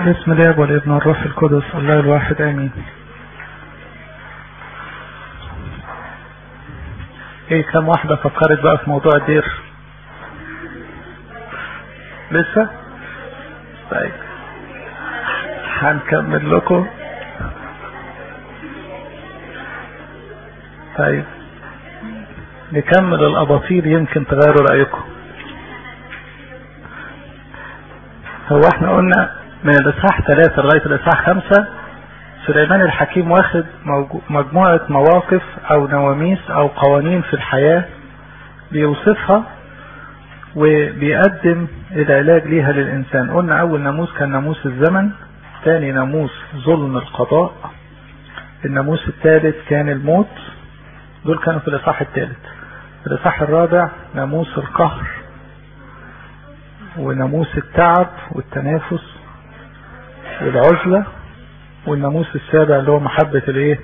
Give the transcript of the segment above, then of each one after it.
بسم الله والابن والروح القدس الله الواحد امين ايه كم واحدة فكرت بقى في موضوع الدير لسه طيب هنكمل لكم طيب نكمل الاباطيل يمكن تغيروا رايكم هو احنا قلنا من الاصحاح ثلاثة لغاية الاصحاح خمسة سليمان الحكيم واخد مجموعة مواقف او نواميس او قوانين في الحياة بيوصفها وبيقدم العلاج ليها للانسان قلنا اول ناموس كان ناموس الزمن ثاني ناموس ظلم القضاء الناموس الثالث كان الموت دول كانوا في الاصحاح الثالث في الاصحاح الرابع ناموس القهر وناموس التعب والتنافس والعزلة والناموس السابع اللي هو محبة الايه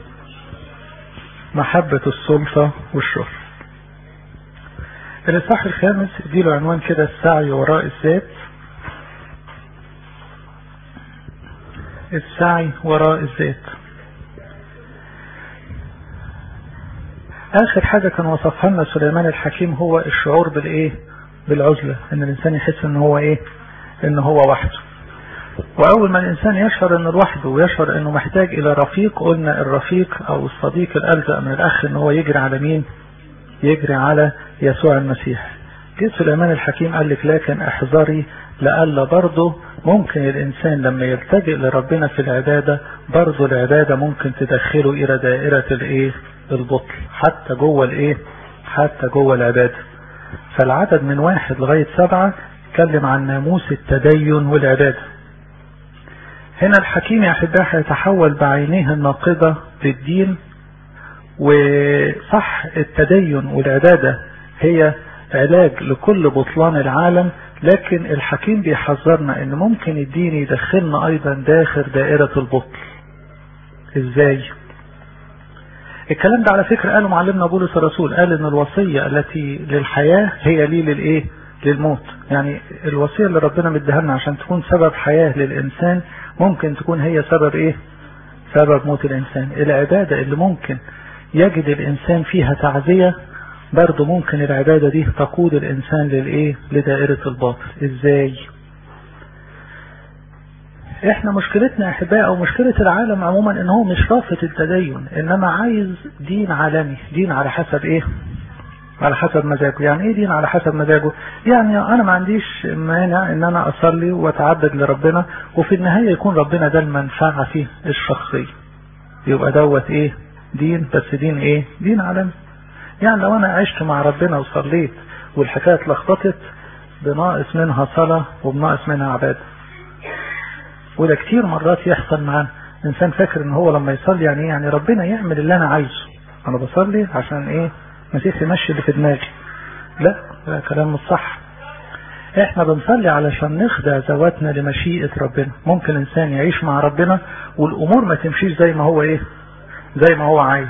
محبة السلطة والشهرة الاصحاح الخامس اديله عنوان كده السعي وراء الذات السعي وراء الذات اخر حاجة كان وصفها لنا سليمان الحكيم هو الشعور بالايه بالعزلة ان الانسان يحس ان هو ايه ان هو وحده واول ما الانسان يشعر انه لوحده ويشعر انه محتاج الى رفيق قلنا الرفيق او الصديق الالزق من الاخ ان هو يجري على مين يجري على يسوع المسيح جه سليمان الحكيم قال لك لكن احذري لألا برضه ممكن الانسان لما يلتجئ لربنا في العبادة برضه العبادة ممكن تدخله الى دائرة الايه البطل حتى جوه الايه حتى جوه العبادة فالعدد من واحد لغاية سبعة اتكلم عن ناموس التدين والعبادة هنا الحكيم يا احبائي هيتحول بعينيه الناقضة للدين وصح التدين والعبادة هي علاج لكل بطلان العالم لكن الحكيم بيحذرنا ان ممكن الدين يدخلنا ايضا داخل دائرة البطل ازاي الكلام ده على فكرة قاله معلمنا بولس الرسول قال ان الوصية التي للحياة هي لي للايه للموت يعني الوصية اللي ربنا مديها لنا عشان تكون سبب حياة للانسان ممكن تكون هي سبب ايه سبب موت الانسان العبادة اللي ممكن يجد الانسان فيها تعزية برضه ممكن العبادة دي تقود الانسان للايه لدائرة الباطل ازاي احنا مشكلتنا احباء او مشكلة العالم عموما ان هو مش رافض التدين انما عايز دين عالمي دين على حسب ايه على حسب مزاجه يعني ايه دين على حسب مزاجه يعني انا ما عنديش مانع ان انا اصلي واتعبد لربنا وفي النهاية يكون ربنا ده المنفعة فيه الشخصية يبقى دوت ايه دين بس دين ايه دين عالمي يعني لو انا عشت مع ربنا وصليت والحكاية اتلخبطت بناقص منها صلاة وبناقص منها عبادة وده كتير مرات يحصل معانا الانسان فاكر ان هو لما يصلي يعني ايه يعني ربنا يعمل اللي انا عايزه انا بصلي عشان ايه مسيح يمشي اللي في دماغي لا ده كلام مش صح احنا بنصلي علشان نخدع ذواتنا لمشيئة ربنا ممكن انسان يعيش مع ربنا والامور ما تمشيش زي ما هو ايه زي ما هو عايز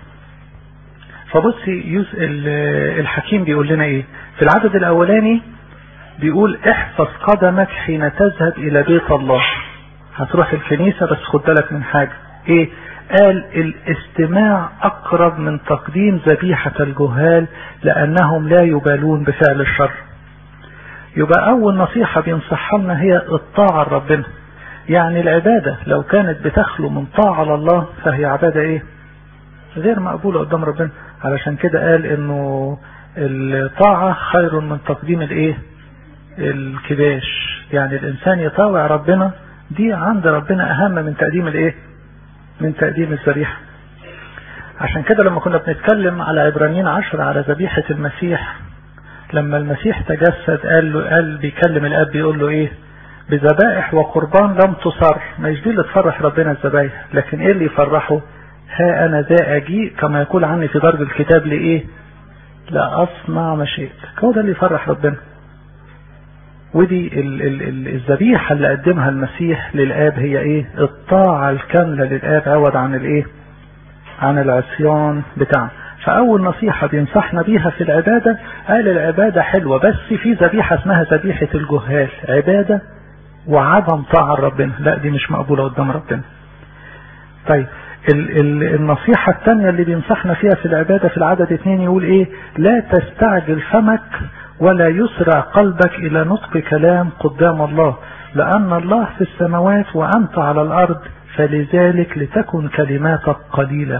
فبصي الحكيم بيقول لنا ايه في العدد الاولاني بيقول احفظ قدمك حين تذهب الى بيت الله هتروح الكنيسة بس خد بالك من حاجة ايه قال الاستماع اقرب من تقديم ذبيحة الجهال لانهم لا يبالون بفعل الشر يبقى اول نصيحة بينصحها لنا هي الطاعة لربنا يعني العبادة لو كانت بتخلو من طاعة لله فهي عبادة ايه غير مقبولة قدام ربنا علشان كده قال انه الطاعة خير من تقديم الايه الكباش يعني الانسان يطاوع ربنا دي عند ربنا اهم من تقديم الايه من تقديم الذبيحة عشان كده لما كنا بنتكلم على عبرانيين عشر على ذبيحة المسيح لما المسيح تجسد قال له قال بيكلم الاب بيقول له ايه بذبائح وقربان لم تصر مش دي اللي تفرح ربنا الذبايح لكن ايه اللي يفرحه ها انا ذا اجيء كما يقول عني في درج الكتاب لايه لا اصنع مشيئتك هو ده اللي يفرح ربنا ودي الذبيحة اللي قدمها المسيح للآب هي ايه الطاعة الكاملة للآب عوض عن الايه عن العصيان بتاعه فأول نصيحة بينصحنا بيها في العبادة قال العبادة حلوة بس في ذبيحة اسمها ذبيحة الجهال عبادة وعدم طاعة ربنا لا دي مش مقبولة قدام ربنا طيب ال ال النصيحة الثانية اللي بينصحنا فيها في العبادة في العدد اثنين يقول ايه لا تستعجل فمك ولا يسرع قلبك الى نطق كلام قدام الله لان الله في السماوات وانت على الارض فلذلك لتكن كلماتك قليلة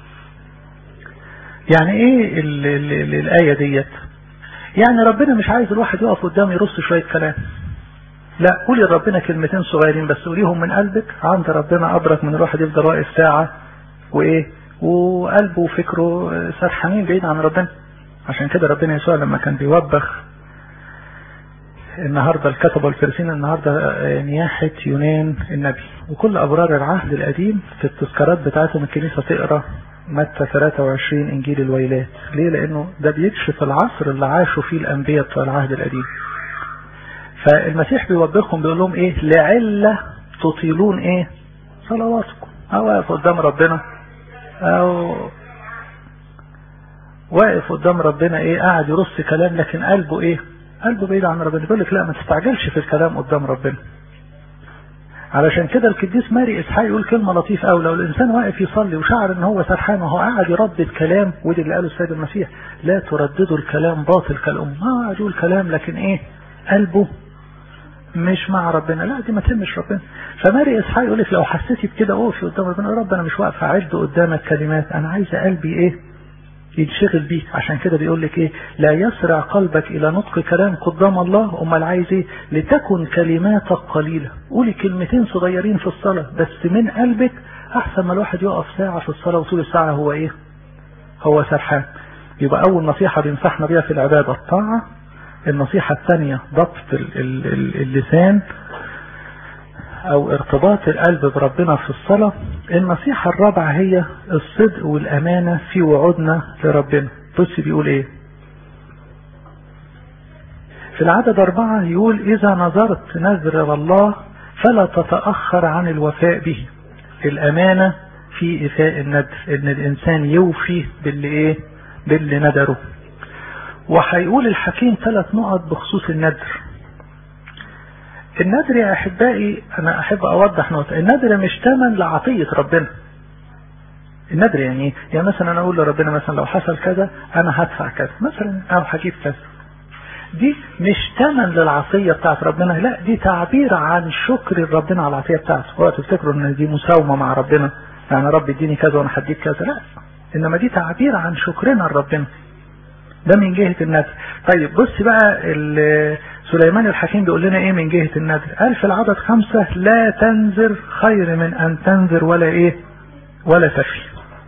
يعني ايه ال ال ال الآية ديت يعني ربنا مش عايز الواحد يقف قدامه يرص شوية كلام لا قولي لربنا كلمتين صغيرين بس قوليهم من قلبك عند ربنا أبرك من الواحد يفضل واقف ساعة وإيه وقلبه وفكره سرحانين بعيد عن ربنا عشان كده ربنا يسوع لما كان بيوبخ النهاردة الكتبة والفرسين النهاردة نياحة يونان النبي وكل أبرار العهد القديم في التذكارات بتاعتهم الكنيسة تقرأ متى 23 إنجيل الويلات ليه لأنه ده بيكشف العصر اللي عاشوا فيه الأنبياء بتوع العهد القديم فالمسيح بيوبخهم بيقول لهم إيه لعلة تطيلون إيه صلواتكم أو واقف قدام ربنا أو واقف قدام ربنا إيه قاعد يرص كلام لكن قلبه إيه قلبه بعيد عن ربنا يقول لك لا ما تستعجلش في الكلام قدام ربنا علشان كده القديس ماري اسحاق يقول كلمه لطيفه قوي لو الانسان واقف يصلي وشعر ان هو سرحان وهو قاعد يردد كلام ودي اللي قاله السيد المسيح لا ترددوا الكلام باطل كالام ما قاعد يقول كلام لكن ايه قلبه مش مع ربنا لا دي ما تهمش ربنا فماري اسحاق يقول لك لو حسيتي بكده اوفي قدام ربنا يا رب انا مش واقف اعد قدامك كلمات انا عايزه قلبي ايه ينشغل بيه عشان كده بيقول لك ايه لا يسرع قلبك الى نطق كلام قدام الله امال عايز ايه لتكن كلماتك قليله قولي كلمتين صغيرين في الصلاه بس من قلبك احسن ما الواحد يقف ساعه في الصلاه وطول الساعه هو ايه هو سرحان يبقى اول نصيحه بينصحنا بيها في العباده الطاعه النصيحه الثانيه ضبط اللسان او ارتباط القلب بربنا في الصلاة النصيحة الرابعة هي الصدق والامانة في وعودنا لربنا بص بيقول ايه في العدد اربعة يقول اذا نظرت نذر الله فلا تتأخر عن الوفاء به الامانة في افاء النذر ان الانسان يوفي باللي ايه باللي ندره وهيقول الحكيم ثلاث نقط بخصوص النذر النذر يا احبائي انا احب اوضح نقطة النذر مش تمن لعطية ربنا النذر يعني يعني مثلا انا اقول لربنا مثلا لو حصل كذا انا هدفع كذا مثلا او هجيب كذا دي مش تمن للعطية بتاعت ربنا لا دي تعبير عن شكر ربنا على العطية بتاعته هو تفتكروا ان دي مساومة مع ربنا يعني رب اديني كذا وانا هديك كذا لا انما دي تعبير عن شكرنا لربنا ده من جهة النذر طيب بص بقى سليمان الحكيم بيقول لنا ايه من جهة النذر قال في العدد خمسة لا تنذر خير من ان تنذر ولا ايه ولا تفي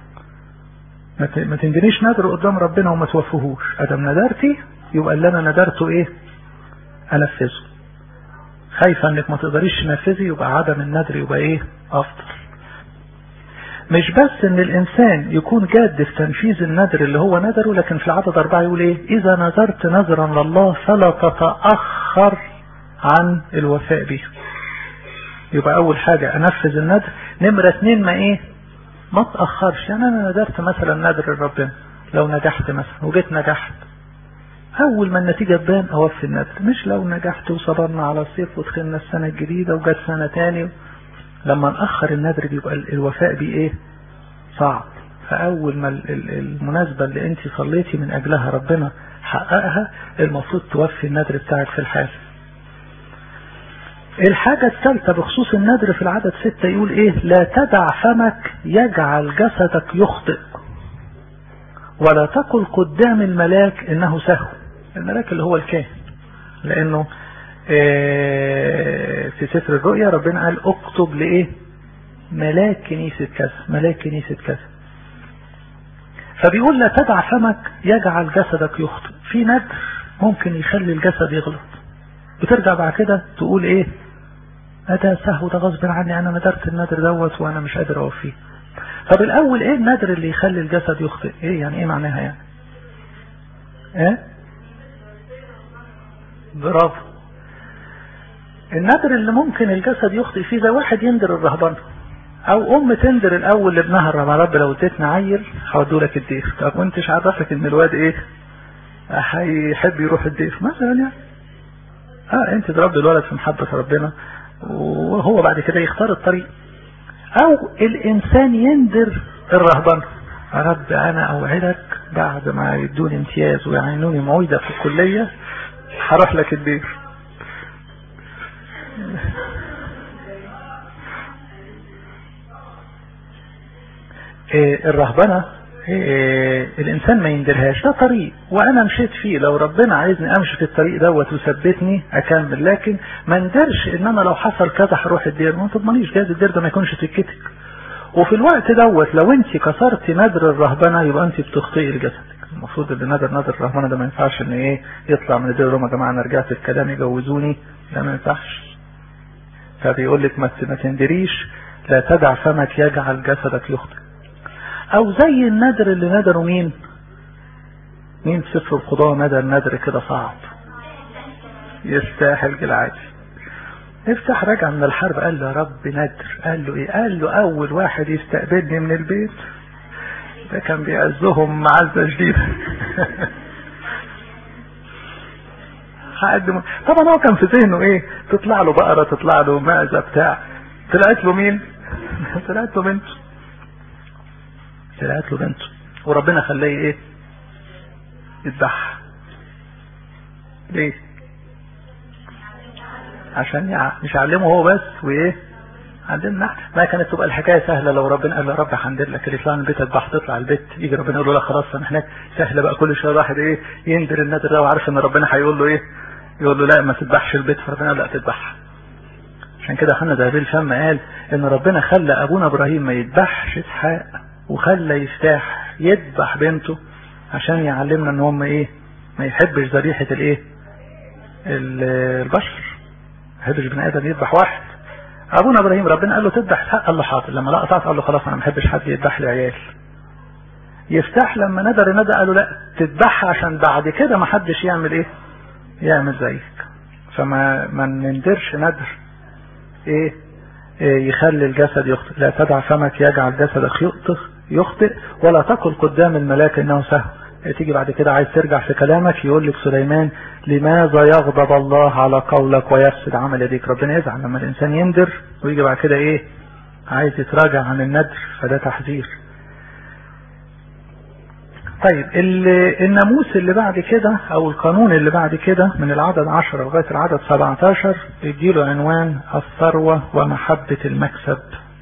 ما تنجنيش نذر قدام ربنا وما توفهوش ادم ندرتي يبقى اللي انا ندرته ايه انفذه خايفة انك ما تقدريش تنفذي يبقى عدم النذر يبقى ايه افضل مش بس ان الانسان يكون جاد في تنفيذ النذر اللي هو نذره لكن في العدد اربعة يقول ايه اذا نذرت نذرا لله فلا تتأخر عن الوفاء به يبقى اول حاجة انفذ النذر نمرة اتنين ما ايه ما تأخرش يعني انا نذرت مثلا نذر لربنا لو نجحت مثلا وجيت نجحت اول ما النتيجة تبان اوفي النذر مش لو نجحت وصبرنا على الصيف ودخلنا السنة الجديدة وجت سنة تاني لما نأخر النذر بيبقى الوفاء بيه ايه صعب فأول ما المناسبة اللي انت صليتي من أجلها ربنا حققها المفروض توفي النذر بتاعك في الحال الحاجة الثالثة بخصوص النذر في العدد ستة يقول ايه لا تدع فمك يجعل جسدك يخطئ ولا تقل قدام الملاك انه سهو الملاك اللي هو الكاهن لانه في سفر الرؤيا ربنا قال اكتب لايه ملاك كنيسة كذا ملاك كنيسة كذا فبيقول لا تدع فمك يجعل جسدك يخطئ في ندر ممكن يخلي الجسد يغلط بترجع بعد كده تقول ايه ده سهو ده غصب عني انا ندرت النذر دوت وانا مش قادر اوفيه طب الاول ايه النذر اللي يخلي الجسد يخطئ ايه يعني ايه معناها يعني ايه برافو النذر اللي ممكن الجسد يخطئ فيه ده واحد يندر الرهبان او ام تندر الاول لابنها الرب رب لو اديتنا عيل هودوا لك الدير طب وانتش عرفك ان الواد ايه هيحب يروح الدير مثلا يعني اه انت تربي الولد في محبة ربنا وهو بعد كده يختار الطريق او الانسان يندر الرهبنة يا رب انا اوعدك بعد ما يدوني امتياز ويعينوني معيدة في الكلية هروح لك الدير إيه الرهبنة إيه الانسان ما يندرهاش ده طريق وانا مشيت فيه لو ربنا عايزني امشي في الطريق دوت وثبتني اكمل لكن ما ندرش ان انا لو حصل كذا هروح الدير ما تضمنيش جايز الدير ده ما يكونش سكتك وفي الوقت دوت لو انت كسرت نذر الرهبنة يبقى انت بتخطئي لجسدك المفروض اللي نذر نذر الرهبنة ده ما ينفعش ان ايه يطلع من الدير يا جماعة انا رجعت في كلامي جوزوني ده ما ينفعش فبيقول لك ما تندريش لا تدع فمك يجعل جسدك يخطئ او زي النذر اللي نذره مين مين في سفر القضاء نذر نذر كده صعب يستاهل جلعادي افتح راجع من الحرب قال له يا رب ندر قال له ايه قال له اول واحد يستقبلني من البيت ده كان بيعزهم معزة شديدة حد طبعا هو كان في ذهنه ايه تطلع له بقرة تطلع له معزة بتاع طلعت له مين طلعت له بنته طلعت له بنته وربنا خلاه ايه يذبحها ليه عشان يع... مش علمه هو بس وايه عندنا ما كانت تبقى الحكايه سهله لو ربنا قال له رب هندير لك اللي يطلع من البيت اذبح تطلع البيت يجي ربنا يقول له لا خلاص سامحناك سهله بقى كل شويه واحد ايه يندر النادر ده وعارف ان ربنا هيقول له ايه يقول له لا ما تذبحش البيت فربنا لا تذبحها عشان كده حنا ذهبيل فم قال ان ربنا خلى ابونا ابراهيم ما يذبحش اسحاق وخلى يفتح يذبح بنته عشان يعلمنا ان هم ايه ما يحبش ذبيحه الايه البشر ما يحبش بني ادم يذبح واحد ابونا ابراهيم ربنا قال له تذبح اسحاق قال له حاضر لما لا قطعت قال له خلاص انا ما بحبش حد يذبح لي عيال يفتح لما ندر ندى قال له لا تذبحها عشان بعد كده ما حدش يعمل ايه يعمل زيك فما ما نندرش ندر ايه, إيه يخلي الجسد يخطئ لا تدع فمك يجعل جسدك يخطئ يخطئ ولا تقل قدام الملاك انه سهو تيجي بعد كده عايز ترجع في كلامك يقول لك سليمان لماذا يغضب الله على قولك ويفسد عمل يديك ربنا يزعل لما الانسان يندر ويجي بعد كده ايه عايز يتراجع عن الندر فده تحذير طيب الناموس اللي بعد كده او القانون اللي بعد كده من العدد 10 لغايه العدد 17 يديله عنوان الثروه ومحبه المكسب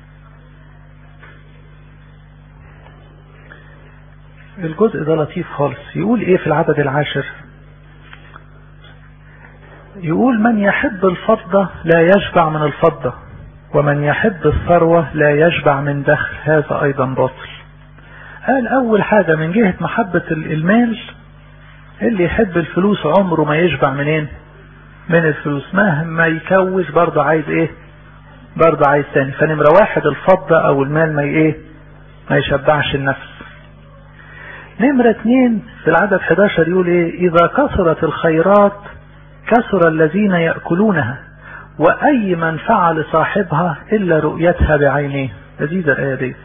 الجزء ده لطيف خالص يقول ايه في العدد العاشر يقول من يحب الفضة لا يشبع من الفضة ومن يحب الثروة لا يشبع من دخل هذا ايضا باطل قال اول حاجة من جهة محبة المال اللي يحب الفلوس عمره ما يشبع منين من الفلوس مهما يكوش برضه عايز ايه برضه عايز تاني فنمرة واحد الفضة او المال ما ايه ما يشبعش النفس نمرة اتنين في العدد 11 يقول ايه اذا كثرت الخيرات كثر الذين يأكلونها واي منفعة لصاحبها الا رؤيتها بعينيه لذيذة الايه دي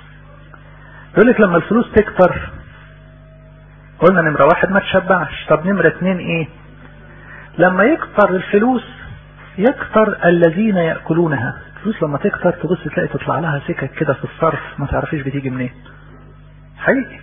يقول لك لما الفلوس تكتر قلنا نمرة واحد ما تشبعش طب نمرة اتنين ايه لما يكتر الفلوس يكتر الذين يأكلونها الفلوس لما تكتر تبص تلاقي تطلع لها سكك كده في الصرف ما تعرفيش بتيجي منين حقيقي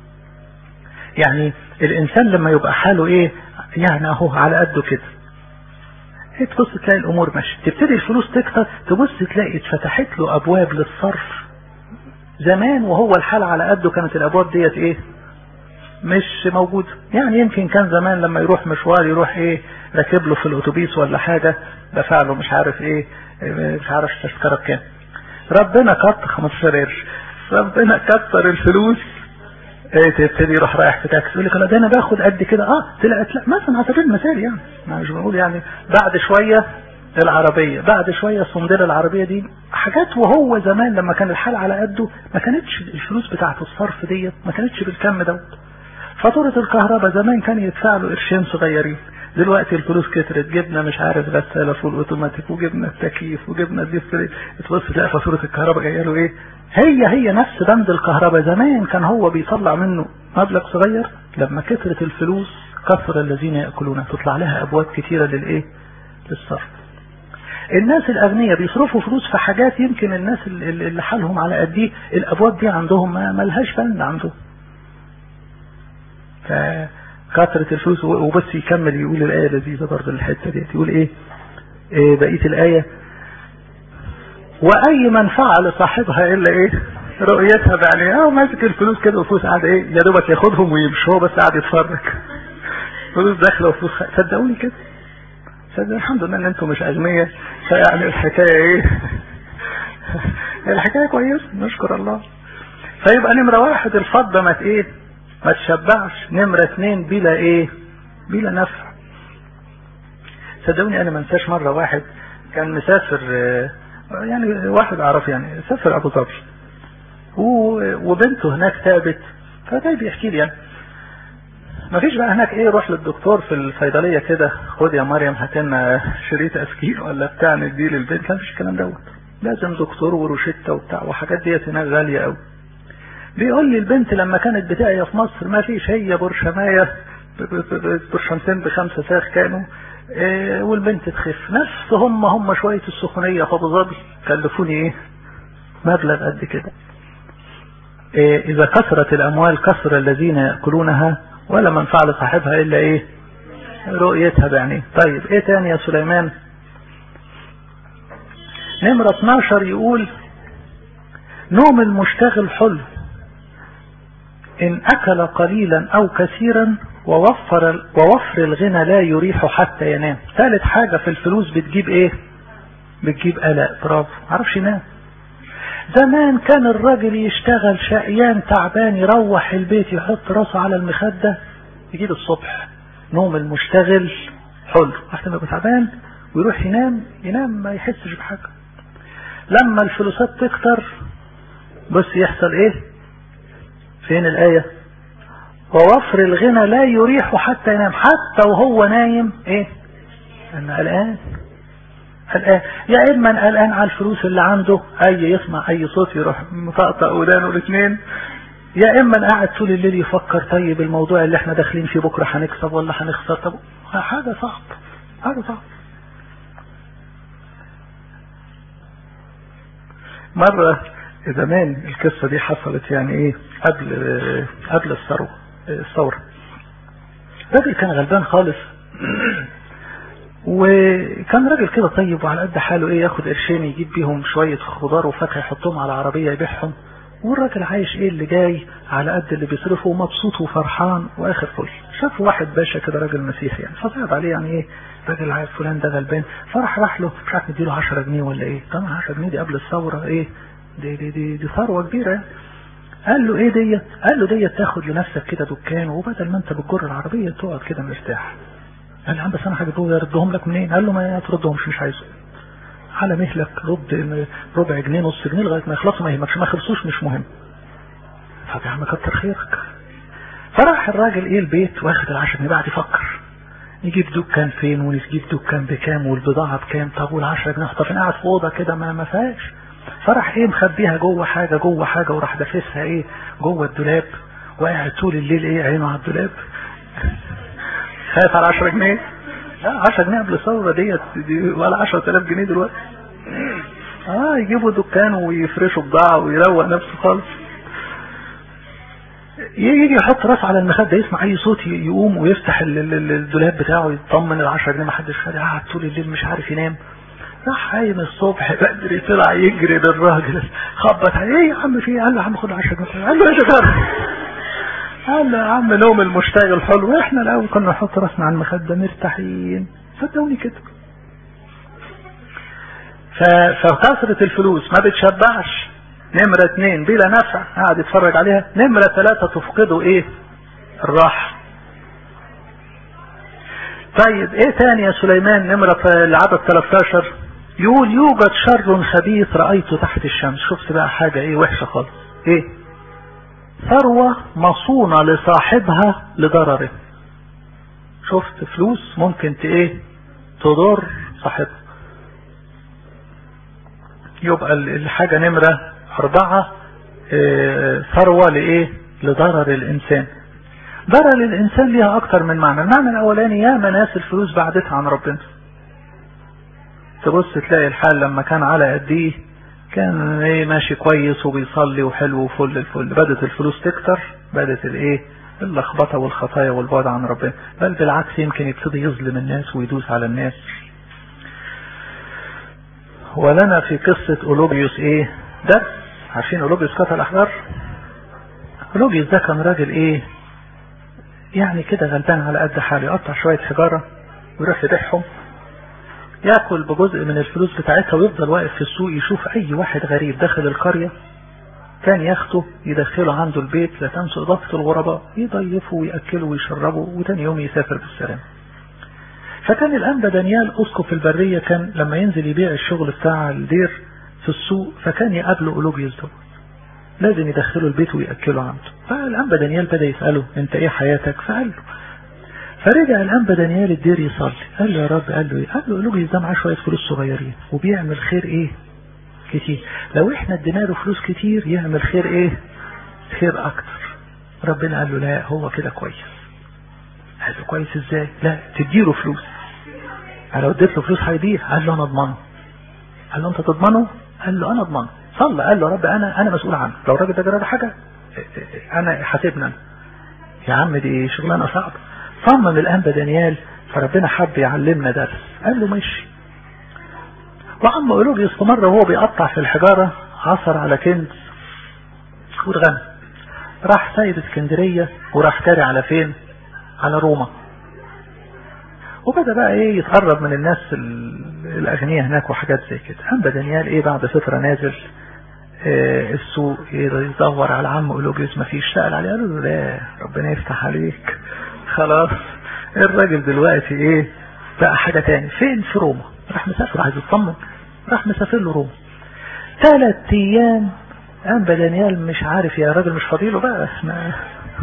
يعني الانسان لما يبقى حاله ايه يعني اهو على قده كده ايه تبص تلاقي الامور ماشيه تبتدي الفلوس تكتر تبص تلاقي اتفتحت له ابواب للصرف زمان وهو الحال على قده كانت الابواب ديت ايه مش موجودة يعني يمكن كان زمان لما يروح مشوار يروح ايه راكب له في الاتوبيس ولا حاجة دفع له مش عارف ايه مش عارف التذكرة بكام ربنا كتر 15 قرش ربنا كتر الفلوس ايه تبتدي يروح رايح في تاكسي يقول لك انا ده انا باخد قد كده اه طلعت لا مثلا على سبيل المثال يعني مش بنقول يعني بعد شويه العربيه بعد شويه الصنديله العربيه دي حاجات وهو زمان لما كان الحال على قده ما كانتش الفلوس بتاعه الصرف ديت ما كانتش بالكم دوت فاتوره الكهرباء زمان كان يدفع له قرشين صغيرين دلوقتي الفلوس كترت جبنا مش عارف غساله فول اوتوماتيك وجبنا التكييف وجبنا الديسبلاي تبص تلاقي فاتوره الكهرباء جايه له ايه هي هي نفس بند الكهرباء زمان كان هو بيطلع منه مبلغ صغير لما كثرت الفلوس كثر الذين يأكلونها تطلع لها أبواب كثيرة للإيه للصرف الناس الاغنياء بيصرفوا فلوس في حاجات يمكن الناس اللي حالهم على قد دي الابواب دي عندهم ما لهاش فن عندهم فكثرة الفلوس وبس يكمل يقول الآية لذيذة برضه الحتة دي يقول ايه, إيه بقية الآية وأي منفعة لصاحبها إلا إيه رؤيتها بعينيه اه ماسك الفلوس كده وفلوس قاعد ايه يا دوبك ياخدهم ويمشي هو بس قاعد يتفرج فلوس داخله وفلوس خ... صدقوني كده صدق الحمد لله ان انتم مش اغنياء فيعني الحكايه ايه الحكايه كويسه نشكر الله فيبقى نمره واحد الفضه ما ايه ما تشبعش نمره اثنين بلا ايه بلا نفع صدقوني انا ما انساش مره واحد كان مسافر يعني واحد اعرف يعني سافر ابو ظبي وبنته هناك تعبت فده بيحكي لي يعني ما فيش بقى هناك ايه روح للدكتور في الصيدليه كده خد يا مريم هات لنا شريط اسكين ولا بتاع نديه للبنت كان مفيش الكلام دوت لازم دكتور وروشته وبتاع وحاجات ديت هناك غاليه قوي بيقول لي البنت لما كانت بتاعي في مصر ما فيش هي برشمايه برشمتين بخمسه ساخ كانوا إيه والبنت تخف نفس هم هم شويه السخونيه في ابو ظبي كلفوني ايه مبلغ قد كده إيه إذا كثرت الأموال كثر الذين يأكلونها ولا منفع لصاحبها إلا إيه رؤيتها بعينيه طيب إيه تاني يا سليمان نمرة 12 يقول نوم المشتغل حلو إن أكل قليلا أو كثيرا ووفر, ووفر الغنى لا يريح حتى ينام ثالث حاجة في الفلوس بتجيب إيه بتجيب قلق برافو معرفش ينام زمان كان الراجل يشتغل شقيان تعبان يروح البيت يحط راسه على المخدة يجيب الصبح نوم المشتغل حلو احسن يبقى تعبان ويروح ينام ينام ما يحسش بحاجة لما الفلوسات تكتر بس يحصل ايه فين الآية ووفر الغنى لا يريح حتى ينام حتى وهو نايم ايه انا قلقان قلقان يا اما قلقان على الفلوس اللي عنده اي يسمع اي صوت يروح مطقطق ودانه الاثنين يا اما قاعد طول الليل يفكر طيب الموضوع اللي احنا داخلين فيه بكره هنكسب ولا هنخسر طب حاجه صعب حاجه صعب مرة زمان القصة دي حصلت يعني ايه قبل قبل الثورة الثورة راجل كان غلبان خالص وكان راجل كده طيب وعلى قد حاله ايه ياخد قرشين يجيب بيهم شوية خضار وفاكهة يحطهم على عربية يبيعهم والراجل عايش ايه اللي جاي على قد اللي بيصرفه ومبسوط وفرحان واخر فل شاف واحد باشا كده راجل مسيحي يعني فصعب عليه يعني ايه راجل عارف فلان ده غلبان فراح راح له مش عارف نديله 10 جنيه ولا ايه طبعا 10 جنيه دي قبل الثورة ايه دي دي دي, دي ثروة كبيرة يعني قال له ايه ديت قال له ديت تاخد لنفسك كده دكان وبدل ما انت بتجر العربية تقعد كده مرتاح قال له بس انا هجيبهم يردهم لك منين قال له ما تردهمش مش عايزه على مهلك رد ربع جنيه نص جنيه لغايه ما يخلصوا ما يهمكش ما خلصوش مش مهم طب يا عم كتر خيرك فراح الراجل ايه البيت واخد العشر جنيه بعد يفكر نجيب دكان فين ونجيب دكان بكام والبضاعه بكام طب والعشرة جنيه طب قاعد في اوضه كده ما ما فيهاش فراح ايه مخبيها جوه حاجه جوه حاجه وراح دافسها ايه جوه الدولاب وقاعد طول الليل ايه عينه على الدولاب خايف على 10 جنيه لا 10 جنيه قبل الثوره ديت دي ولا 10000 جنيه دلوقتي اه يجيبوا دكان ويفرشوا بضاعه ويروق نفسه خالص يجي يحط راسه على المخده يسمع اي صوت يقوم ويفتح الدولاب بتاعه يطمن ال 10 جنيه ما حدش خد قاعد طول الليل مش عارف ينام راح قايم الصبح بدري طلع يجري للراجل خبط عليه ايه يا عم في قال له يا عم خد 10 جنيه قال له ايه ده قال له يا عم نوم المشتغل حلو احنا الاول كنا نحط راسنا على المخده مرتاحين صدقوني كده فكثرة الفلوس ما بتشبعش نمرة اتنين بلا نفع قاعد يتفرج عليها نمرة ثلاثة تفقده ايه الراحة طيب ايه تاني يا سليمان نمرة العدد 13 يقول يوجد شر خبيث رأيته تحت الشمس شفت بقى حاجة ايه وحشة خالص ايه ثروة مصونة لصاحبها لضرره شفت فلوس ممكن ت ايه تضر صاحبها يبقى الحاجة نمرة أربعة اه ثروة لإيه لضرر الإنسان ضرر الإنسان ليها أكتر من معنى المعنى الأولاني يا ناس الفلوس بعدتها عن ربنا تبص تلاقي الحال لما كان على قد ايه كان ايه ماشي كويس وبيصلي وحلو وفل الفل بدت الفلوس تكتر بدت الايه اللخبطه والخطايا والبعد عن ربنا بل بالعكس يمكن يبتدي يظلم الناس ويدوس على الناس ولنا في قصة أولوبيوس ايه ده عارفين أولوبيوس قتل الأحجار أولوبيوس ده كان راجل ايه يعني كده غلبان على قد حاله يقطع شوية حجارة ويروح يبيعهم ياكل بجزء من الفلوس بتاعتها ويفضل واقف في السوق يشوف اي واحد غريب داخل القرية كان ياخده يدخله عنده البيت لا تنسوا اضافة الغرباء يضيفه ويأكله ويشربه وتاني يوم يسافر بالسلام فكان الانبا دانيال اسقف البرية كان لما ينزل يبيع الشغل بتاع الدير في السوق فكان يقابله أولوجيوس دوت لازم يدخله البيت ويأكله عنده فالانبا دانيال بدأ يسأله انت ايه حياتك فقال له فرجع الانبا دانيال الدير يصلي قال له يا رب قال له ايه قال له أولوجيوس ده معاه شوية فلوس صغيرين وبيعمل خير ايه كتير لو احنا ادينا له فلوس كتير يعمل خير ايه خير اكتر ربنا قال له لا هو كده كويس قال له كويس ازاي لا تديله فلوس انا لو اديت له فلوس هيضيع قال له انا اضمنه قال له انت تضمنه قال له انا اضمنه صلى قال له رب انا انا مسؤول عنه لو الراجل ده جرى حاجه انا حاسبنا انا يا عم دي شغلانه صعبه صمم الانبا دانيال فربنا حب يعلمنا درس قال له ماشي وعم أولوجيوس في مرة وهو بيقطع في الحجارة عثر على كنز واتغنى راح سايب اسكندرية وراح تاري على فين على روما وبدأ بقى ايه يتقرب من الناس الأغنياء هناك وحاجات زي كده أما دانيال ايه بعد فترة نازل إيه السوق يدور على عم أولوجيوس ما فيش سأل عليه قالوا له لا ربنا يفتح عليك خلاص الراجل دلوقتي ايه بقى حاجة تاني فين في روما راح مسافر عايز يطمن راح مسافر له روما ثلاث ايام انبا دانيال مش عارف يا راجل مش فاضيله بقى ما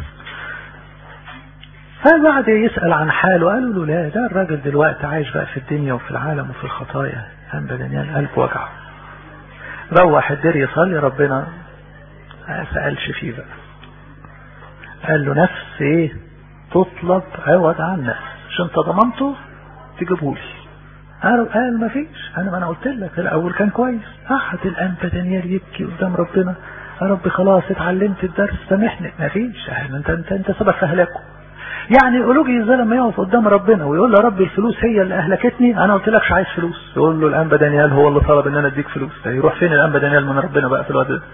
فبعد يسأل عن حاله قالوا له لا ده الراجل دلوقتي عايش بقى في الدنيا وفي العالم وفي الخطايا انبا دانيال قلبه وجعه روح الدير يصلي ربنا ما سألش فيه بقى قال له نفس ايه تطلب عوض عن نفس مش انت ضمنته تجيبهولي قال قال ما فيش انا ما انا قلت لك الاول كان كويس قعد الانبا دانيال يبكي قدام ربنا يا رب خلاص اتعلمت الدرس سامحني ما فيش انت انت انت سبب في هلاكه يعني أولوجي ازاي لما يقف قدام ربنا ويقول له رب الفلوس هي اللي اهلكتني انا قلت لكش عايز فلوس يقول له الانبا دانيال هو اللي طلب ان انا اديك فلوس يروح فين الانبا دانيال من ربنا بقى في الوقت ده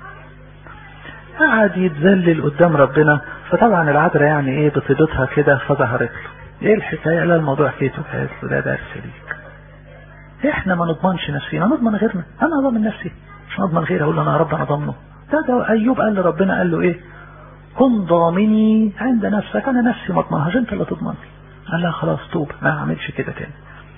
قعد يتذلل قدام ربنا فطبعا العذراء يعني ايه بطيبتها كده فظهرت له ايه الحكايه لا الموضوع حكيته قالت له ده درس ليك احنا ما نضمنش نفسينا نضمن غيرنا انا اضمن نفسي مش نضمن غيري اقول انا يا رب انا ضامنه ده ده ايوب قال لربنا قال له ايه كن ضامني عند نفسك انا نفسي ما اضمنهاش انت اللي تضمني قال لها خلاص توب ما اعملش كده تاني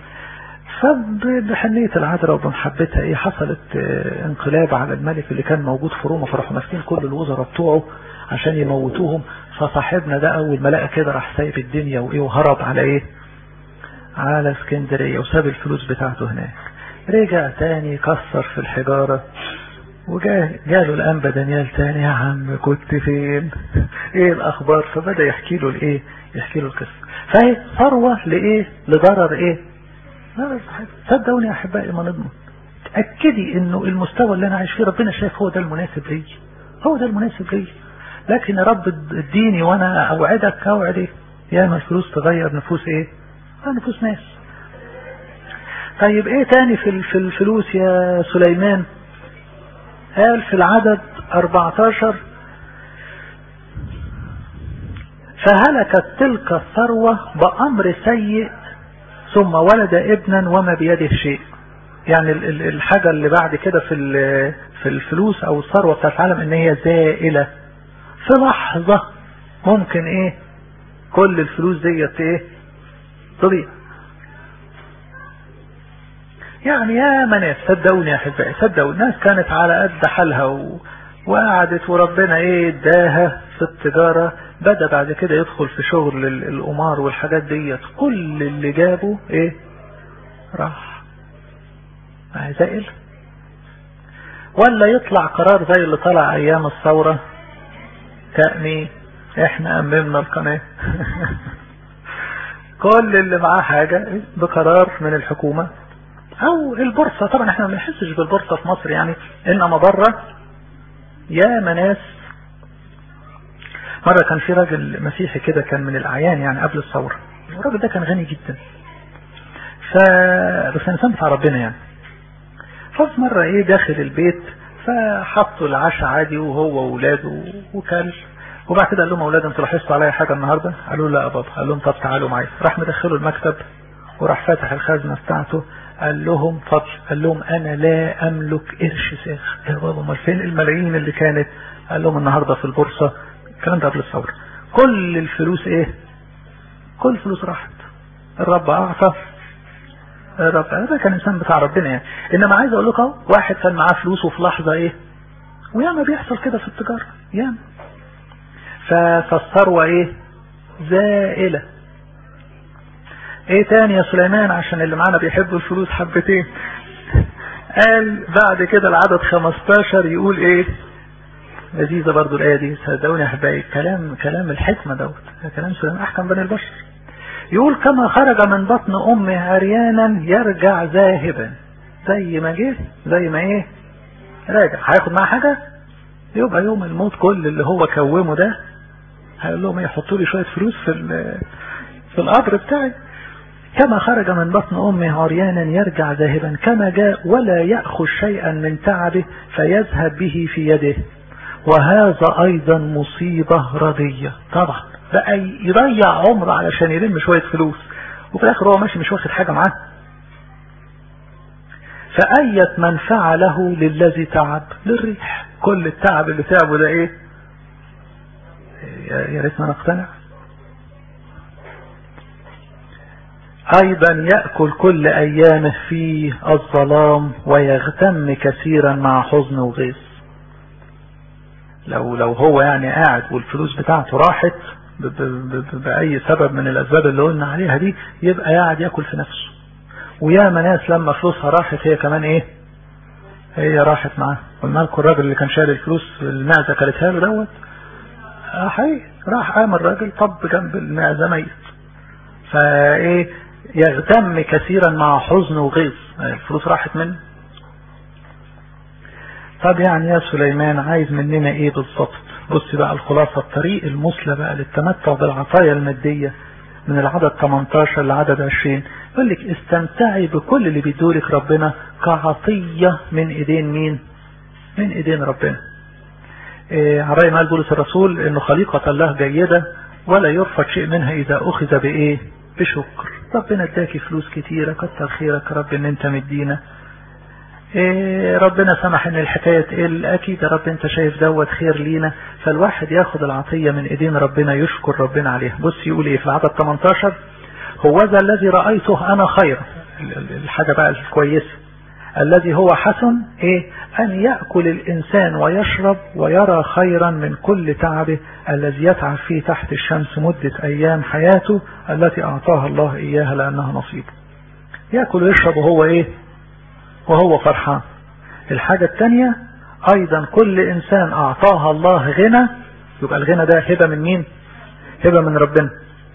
فبحنية العذراء وبمحبتها ايه حصلت اه انقلاب على الملك اللي كان موجود في روما فراحوا ماسكين كل الوزراء بتوعه عشان يموتوهم فصاحبنا ده اول ما لقى كده راح سايب الدنيا وايه وهرب على ايه على اسكندرية وساب الفلوس بتاعته هناك رجع تاني كسر في الحجارة وجاء جاله الانبا دانيال تاني يا عم كنت فين ايه الاخبار فبدأ يحكي له الايه يحكي له القصة فهي ثروة لايه لضرر ايه صدقوني يا احبائي ما نضمن تأكدي انه المستوى اللي انا عايش فيه ربنا شايف هو ده المناسب لي هو ده المناسب لي لكن يا رب اديني وانا اوعدك اوعد ايه يا ما الفلوس تغير نفوس ايه نفوس ناس طيب ايه تاني في في الفلوس يا سليمان قال في العدد 14 فهلكت تلك الثروة بأمر سيء ثم ولد ابنا وما بيده شيء يعني الحاجة اللي بعد كده في في الفلوس او الثروة بتاعت العالم ان هي زائلة في لحظة ممكن ايه كل الفلوس ديت ايه تضيع يعني يا ناس صدقوني يا احبائي صدقوا الناس كانت على قد حالها و... وقعدت وربنا ايه اداها في التجارة بدأ بعد كده يدخل في شغل القمار والحاجات ديت كل اللي جابه ايه راح زائل ولا يطلع قرار زي اللي طلع ايام الثورة تأمين احنا اممنا القناة كل اللي معاه حاجة بقرار من الحكومة او البورصة طبعا احنا ما بنحسش بالبورصة في مصر يعني انما بره يا مناس مرة كان في راجل مسيحي كده كان من الاعيان يعني قبل الثورة الراجل ده كان غني جدا ف بس انسان بتاع ربنا يعني ففي مرة ايه داخل البيت فحطوا العشاء عادي وهو واولاده وكل وبعد كده قال لهم اولاد انتوا لاحظتوا عليا حاجه النهارده قالوا لا يا بابا قال لهم طب تعالوا معايا راح مدخله المكتب وراح فاتح الخزنه بتاعته قال لهم فضل قال لهم انا لا املك قرش ساخ يا بابا امال فين الملايين اللي كانت قال لهم النهارده في البورصه الكلام ده قبل الثوره كل الفلوس ايه كل الفلوس راحت الرب اعطى الرب ده كان انسان بتاع ربنا يعني انما عايز اقول لكم واحد كان معاه فلوس وفي لحظه ايه وياما بيحصل كده في التجاره ياما فالثروه ايه زائله ايه تاني يا سليمان عشان اللي معانا بيحبوا الفلوس حبتين قال بعد كده العدد 15 يقول ايه لذيذة برضو الآية دي صدقوني يا أحبائي كلام كلام الحكمة دوت كلام سليمان أحكم بني البشر يقول كما خرج من بطن أمه عريانا يرجع ذاهبا زي ما جه زي ما إيه راجع هياخد معاه حاجة يبقى يوم الموت كل اللي هو كومه ده هيقول لهم يحطوا لي شوية فلوس في في القبر بتاعي كما خرج من بطن أمه عريانا يرجع ذاهبا كما جاء ولا يأخذ شيئا من تعبه فيذهب به في يده وهذا أيضا مصيبة ردية طبعا بقى يضيع عمره علشان يلم شوية فلوس وفي الآخر هو ماشي مش واخد حاجة معاه فأية منفعة له للذي تعب للريح كل التعب اللي تعبه ده ايه يا ريتنا نقتنع أيضا يأكل كل أيامه في الظلام ويغتم كثيرا مع حزن وغيظ لو لو هو يعني قاعد والفلوس بتاعته راحت بأي سبب من الأسباب اللي قلنا عليها دي يبقى قاعد يأكل في نفسه ويا ناس لما فلوسها راحت هي كمان ايه هي راحت معاه قلنا لكم الراجل اللي كان شايل الفلوس المعزة كلتها له دوت اه حقيقي راح قام الراجل طب جنب المعزة ميت فايه يغتم كثيرا مع حزن وغيظ الفلوس راحت منه طب يعني يا سليمان عايز مننا ايه بالظبط بص بقى الخلاصة الطريق المثلى بقى للتمتع بالعطايا المادية من العدد 18 لعدد 20 يقول لك استمتعي بكل اللي بيدولك ربنا كعطية من ايدين مين من ايدين ربنا إيه عرأي قال بولس الرسول انه خليقة الله جيدة ولا يرفض شيء منها اذا اخذ بايه بشكر ربنا اداكي فلوس كتيرة كتر خيرك رب ان انت مدينا إيه ربنا سمح ان الحكاية تقل اكيد يا رب انت شايف دوت خير لينا فالواحد ياخد العطية من ايدين ربنا يشكر ربنا عليها بص يقول ايه في العدد 18 هو ذا الذي رأيته انا خيرا الحاجة بقى الكويسة الذي هو حسن ايه ان يأكل الانسان ويشرب ويرى خيرا من كل تعبه الذي يتعب فيه تحت الشمس مدة ايام حياته التي اعطاها الله اياها لانها نصيبه يأكل ويشرب وهو ايه وهو فرحان الحاجة الثانية ايضا كل انسان اعطاها الله غنى يبقى الغنى ده هبة من مين هبة من ربنا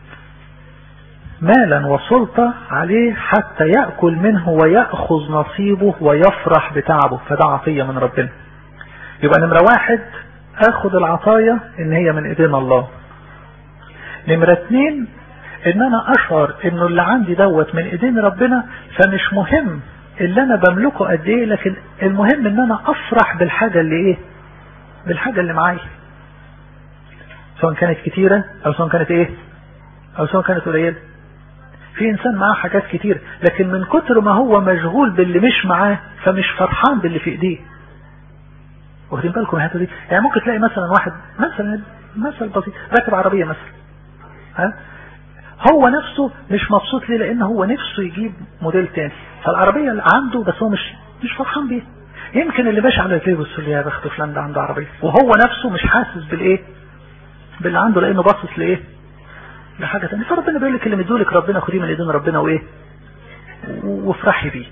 مالا وسلطة عليه حتى يأكل منه ويأخذ نصيبه ويفرح بتعبه فده عطية من ربنا يبقى نمرة واحد اخد العطايا ان هي من ايدين الله نمرة اتنين ان انا اشعر انه اللي عندي دوت من ايدين ربنا فمش مهم اللي انا بملكه قد ايه لكن المهم ان انا افرح بالحاجة اللي ايه بالحاجة اللي معايا سواء كانت كتيرة او سواء كانت ايه او سواء كانت قليلة في انسان معاه حاجات كتير لكن من كتر ما هو مشغول باللي مش معاه فمش فرحان باللي في ايديه واخدين بالكم الحته دي يعني ممكن تلاقي مثلا واحد مثلا مثل بسيط راكب عربيه مثلا ها هو نفسه مش مبسوط ليه لان هو نفسه يجيب موديل تاني فالعربيه اللي عنده بس هو مش مش فرحان بيها يمكن اللي ماشي على رجليه بص يا بخت فلان ده عنده عربيه وهو نفسه مش حاسس بالايه باللي عنده لانه باصص لايه لحاجه ثانيه فربنا بيقول لك اللي مديولك ربنا خديه من ايدين ربنا وايه وافرحي بيه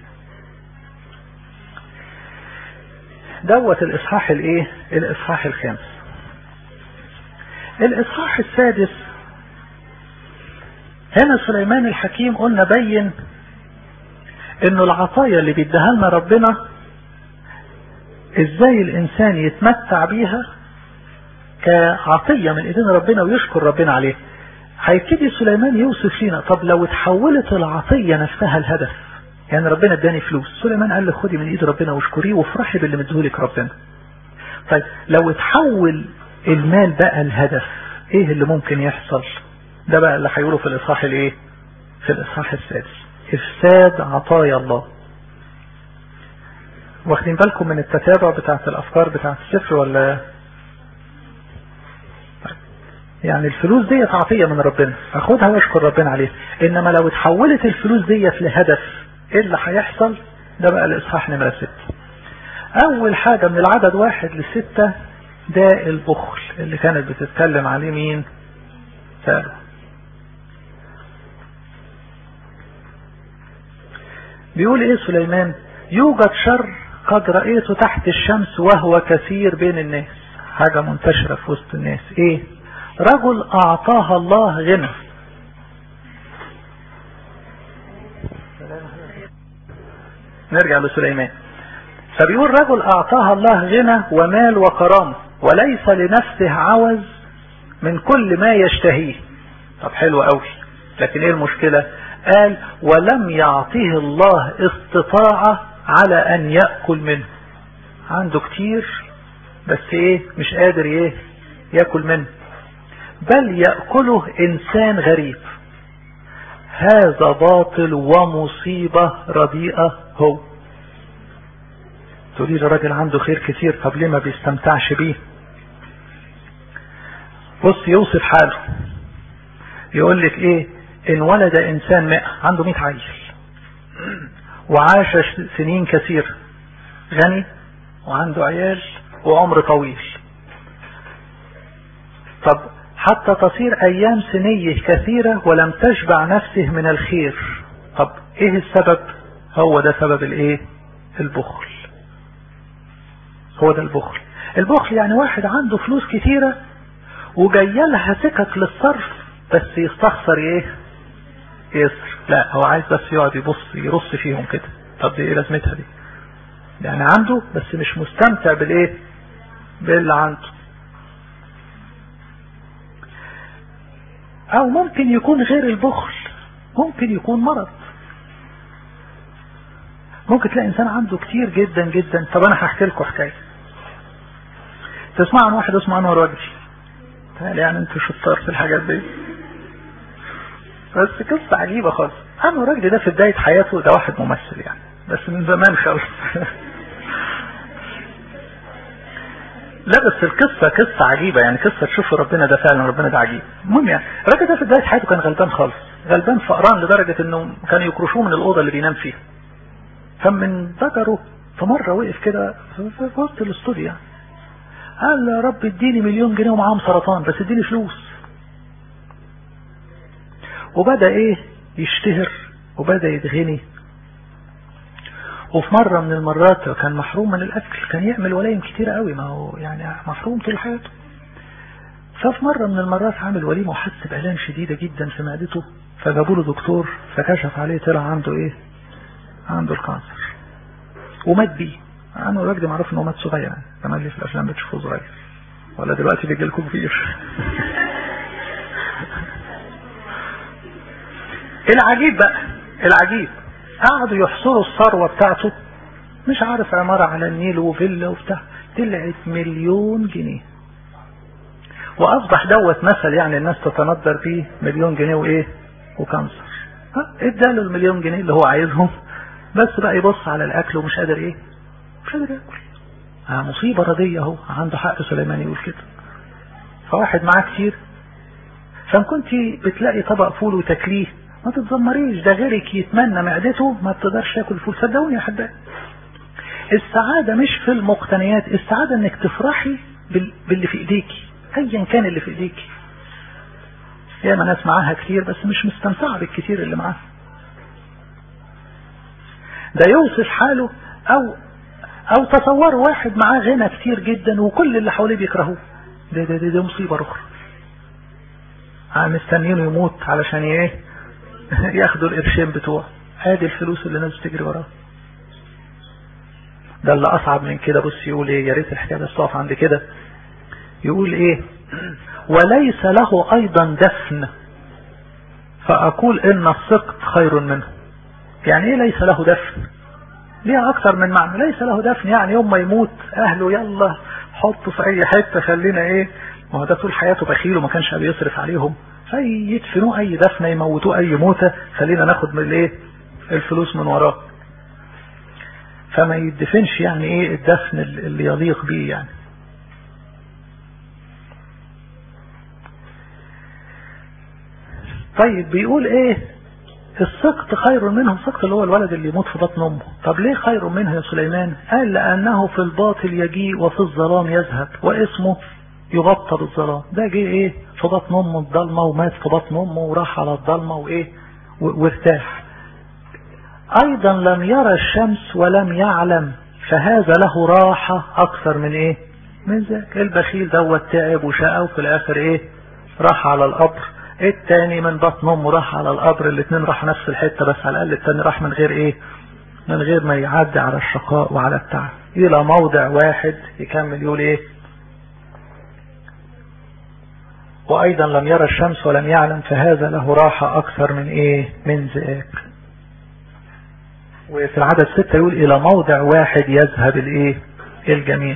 دوت الاصحاح الايه الاصحاح الخامس الاصحاح السادس هنا سليمان الحكيم قلنا بين انه العطايا اللي بيديها لنا ربنا ازاي الانسان يتمتع بيها كعطية من ايدين ربنا ويشكر ربنا عليه هيبتدي سليمان يوصف لنا طب لو اتحولت العطية نفسها الهدف يعني ربنا اداني فلوس سليمان قال له خدي من ايد ربنا واشكريه وافرحي باللي مديهولك ربنا طيب لو اتحول المال بقى الهدف ايه اللي ممكن يحصل ده بقى اللي هيقوله في الاصحاح الايه في الاصحاح السادس افساد عطايا الله واخدين بالكم من التتابع بتاعت الافكار بتاعت السفر ولا يعني الفلوس دي عطية من ربنا اخدها واشكر ربنا عليها انما لو اتحولت الفلوس دي لهدف ايه اللي هيحصل ده بقى الاصحاح نمرة ستة اول حاجة من العدد واحد لستة ده البخل اللي كانت بتتكلم عليه مين سأله بيقول ايه سليمان يوجد شر قد رأيته تحت الشمس وهو كثير بين الناس حاجة منتشرة في وسط الناس ايه رجل اعطاها الله غنى نرجع لسليمان فبيقول رجل اعطاها الله غنى ومال وكرامة وليس لنفسه عوز من كل ما يشتهيه طب حلو قوي لكن ايه المشكلة قال ولم يعطيه الله استطاعة على ان يأكل منه عنده كتير بس ايه مش قادر ايه يأكل منه بل يأكله انسان غريب هذا باطل ومصيبة رديئة هو تقولي لي راجل عنده خير كتير طب ليه ما بيستمتعش بيه بص يوصف حاله يقول لك ايه ان ولد انسان مئة عنده مئة عيل وعاش سنين كثير غني وعنده عيال وعمر طويل طب حتى تصير ايام سنيه كثيرة ولم تشبع نفسه من الخير طب ايه السبب هو ده سبب الايه البخل هو ده البخل البخل يعني واحد عنده فلوس كتيرة وجاي لها سكك للصرف بس يستخسر ايه يصرف لا هو عايز بس يقعد يبص يرص فيهم كده طب دي ايه لازمتها دي يعني عنده بس مش مستمتع بالايه باللي عنده او ممكن يكون غير البخل ممكن يكون مرض ممكن تلاقي انسان عنده كتير جدا جدا طب انا هحكي لكم حكايه تسمع عن واحد اسمه انور وجدي يعني انتوا شطار في الحاجات دي بس قصة عجيبة خالص انور وجدي ده في بداية حياته ده واحد ممثل يعني بس من زمان خالص لا بس القصة قصة عجيبة يعني قصة تشوفوا ربنا ده فعلا ربنا ده عجيب المهم يعني الراجل ده في بداية حياته كان غلبان خالص غلبان فقران لدرجة انه كانوا يكرشوه من الأوضة اللي بينام فيها فمن ضجره فمرة وقف كده في وسط الاستوديو يعني قال يا رب اديني مليون جنيه ومعاهم سرطان بس اديني فلوس وبدأ ايه يشتهر وبدأ يتغني وفي مرة من المرات كان محروم من الأكل كان يعمل ولايم كتير قوي ما هو يعني محروم طول حياته ففي مرة من المرات عامل وليمة وحس بآلام شديدة جدا في معدته فجابوا له دكتور فكشف عليه طلع عنده ايه عنده الكانسر ومات بيه انا الراجل معروف انه مات صغير يعني كمان اللي في الافلام بتشوفه صغير ولا دلوقتي بيجي لكم كبير العجيب بقى العجيب قعدوا يحصروا الثروة بتاعته مش عارف عمارة على النيل وفيلا وبتاع طلعت مليون جنيه واصبح دوت مثل يعني الناس تتندر بيه مليون جنيه وايه وكانسر اداله المليون جنيه اللي هو عايزهم بس بقى يبص على الاكل ومش قادر ايه مش قادر ياكل آه مصيبة ردية اهو عنده حق سليمان يقول كده فواحد معاه كتير فان كنت بتلاقي طبق فول وتاكليه ما تتذمريش ده غيرك يتمنى معدته ما بتقدرش تاكل فول صدقوني يا حبايبي السعادة مش في المقتنيات السعادة انك تفرحي باللي في ايديكي ايا كان اللي في ايديكي ياما ناس معاها كتير بس مش مستمتعة بالكتير اللي معاها ده يوصف حاله او او تصور واحد معاه غنى كتير جدا وكل اللي حواليه بيكرهوه ده ده ده, ده مصيبة اخرى مستنينه يموت علشان ايه ياخدوا القرشين بتوعه ادي الفلوس اللي الناس بتجري وراها ده اللي اصعب من كده بص يقول ايه يا ريت الحكايه بس تقف عند كده يقول ايه وليس له ايضا دفن فاقول ان السقط خير منه يعني ايه ليس له دفن ليها اكثر من معنى ليس له دفن يعني يوم ما يموت اهله يلا حطه في اي حته خلينا ايه ما هو ده طول حياته بخيل وما كانش بيصرف عليهم فيدفنوه اي دفنه يموتوه اي موته خلينا ناخد من الايه الفلوس من وراه فما يدفنش يعني ايه الدفن اللي يليق بيه يعني طيب بيقول ايه السقط خير منه السقط اللي هو الولد اللي يموت في بطن امه طب ليه خير منه يا سليمان قال لانه في الباطل يجيء وفي الظلام يذهب واسمه يغطى بالظلام ده جه ايه في بطن امه الضلمه ومات في بطن امه وراح على الضلمه وايه وارتاح ايضا لم يرى الشمس ولم يعلم فهذا له راحة اكثر من ايه من ذاك البخيل دوت تعب وشقى وفي الاخر ايه راح على القبر التاني من بطن امه راح على القبر الاتنين راح نفس الحتة بس على الاقل التاني راح من غير ايه من غير ما يعدي على الشقاء وعلى التعب الى موضع واحد يكمل يقول ايه وايضا لم يرى الشمس ولم يعلم فهذا له راحة اكثر من ايه من ذاك وفي العدد ستة يقول الى موضع واحد يذهب الايه الجميع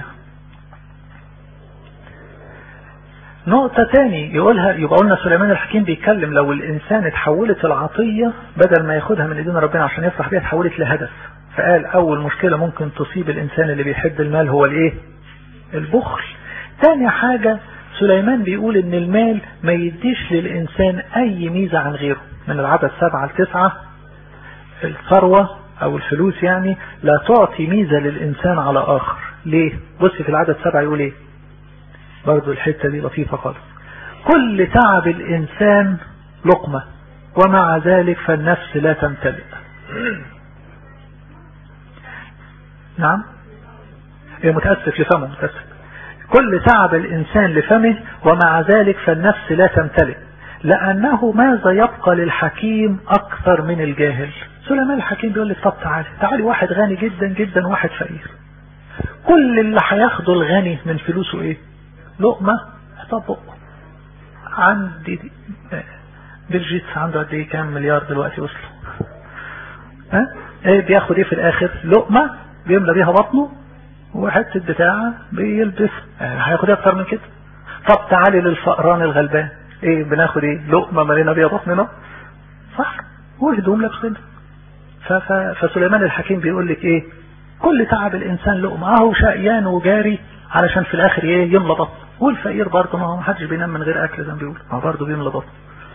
نقطة تاني يقولها يبقى قلنا سليمان الحكيم بيتكلم لو الانسان اتحولت العطية بدل ما ياخدها من ايدين ربنا عشان يفرح بيها اتحولت لهدف فقال اول مشكلة ممكن تصيب الانسان اللي بيحب المال هو الايه البخل تاني حاجة سليمان بيقول ان المال ما يديش للانسان اي ميزة عن غيره من العدد سبعة لتسعة الثروة او الفلوس يعني لا تعطي ميزة للانسان على اخر ليه بص في العدد سبعة يقول ايه برضو الحتة دي لطيفة خالص كل تعب الانسان لقمة ومع ذلك فالنفس لا تمتلئ نعم ايه متأسف لفمه متأسف كل تعب الانسان لفمه ومع ذلك فالنفس لا تمتلئ لانه ماذا يبقى للحكيم اكثر من الجاهل سليمان الحكيم بيقول لك طب تعالي تعالي واحد غني جدا جدا واحد فقير كل اللي هياخده الغني من فلوسه ايه لقمة طب بقه عندي بيل جيتس عنده قد ايه كام مليار دلوقتي وصلوا ها ايه بياخد ايه في الاخر لقمة بيملى بيها بطنه وحتة بتاعة بيلبس هياخد ايه اكتر من كده طب تعالي للفقران الغلبان ايه بناخد ايه لقمة ملينا بيها بطننا صح وهدوم لابسينها فسليمان الحكيم بيقول لك ايه كل تعب الانسان لقمة اهو شقيان وجاري علشان في الاخر ايه يملى بطن والفقير برضه ما هو محدش بينام من غير اكل زي ما بيقول ما برضه بيملى بطن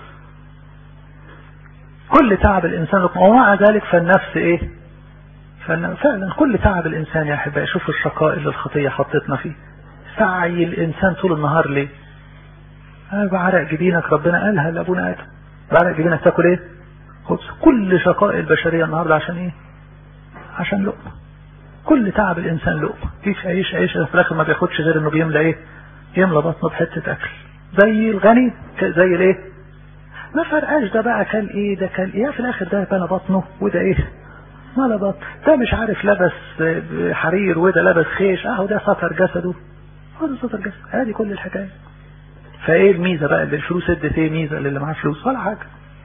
كل تعب الانسان لقمة ومع ذلك فالنفس ايه فعلا كل تعب الانسان يا احبائي شوف الشقاء اللي الخطية حطتنا فيه سعي الانسان طول النهار ليه بعرق جبينك ربنا قالها لابونا ادم بعرق جبينك تاكل ايه خبز كل شقاء البشرية النهاردة عشان ايه عشان لقمة كل تعب الانسان لقمة فيش عيش عيش في الاخر ما بياخدش غير انه بيملى ايه يملى بطنه بحتة اكل زي الغني زي الايه ما فرقاش ده بقى كان ايه ده كان ايه في الاخر ده بنى بطنه وده ايه ما بطن ده مش عارف لبس حرير وده لبس خيش اهو ده ستر جسده هو ده ستر جسد هذه كل الحكاية فايه الميزة بقى اللي الفلوس ادت ايه ميزة اللي معاه فلوس ولا حاجة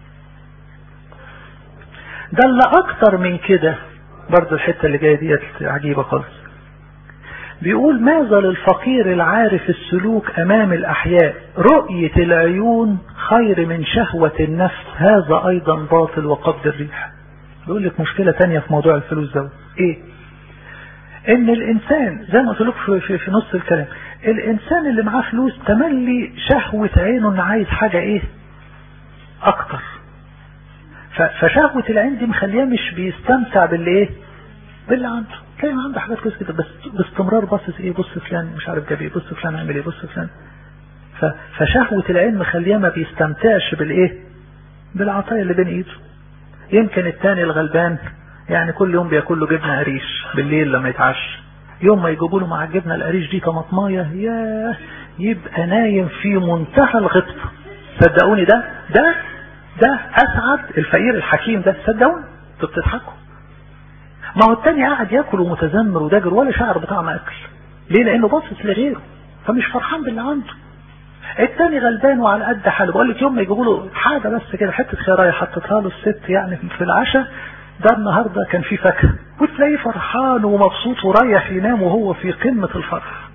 ده اللي اكتر من كده برضو الحتة اللي جاية ديت عجيبة خالص بيقول ماذا للفقير العارف السلوك امام الاحياء رؤية العيون خير من شهوة النفس هذا ايضا باطل وقبض الريح بيقول لك مشكلة تانية في موضوع الفلوس ده ايه ان الانسان زي ما قلت لك في, في, في نص الكلام الانسان اللي معاه فلوس تملي شهوة عينه ان عايز حاجة ايه اكتر فشهوة العين دي مخليه مش بيستمتع باللي ايه باللي عنده تلاقي عنده حاجات كويسه كده بس باستمرار باصص ايه بص فلان مش عارف جاب ايه بص فلان عامل ايه بص فلان فشهوة العين مخليه ما بيستمتعش بالايه بالعطايا اللي بين ايده يمكن التاني الغلبان يعني كل يوم بياكل له جبنه قريش بالليل لما يتعشى يوم ما يجيبوا له مع الجبنه القريش دي طماطمايه ياه يبقى نايم في منتهى الغبطه صدقوني ده ده ده اسعد الفقير الحكيم ده صدقوني انتوا بتضحكوا ما هو التاني قاعد ياكل ومتذمر وداجر ولا شعر بطعم اكل ليه لانه باصص لغيره فمش فرحان باللي عنده التاني غلبان وعلى قد حاله بقول لك يوم ما يجيبوا له حاجه بس كده حته خيرايه حطتها له الست يعني في العشاء ده النهارده كان في فاكهه وتلاقيه فرحان ومبسوط ورايح ينام وهو في قمه الفرح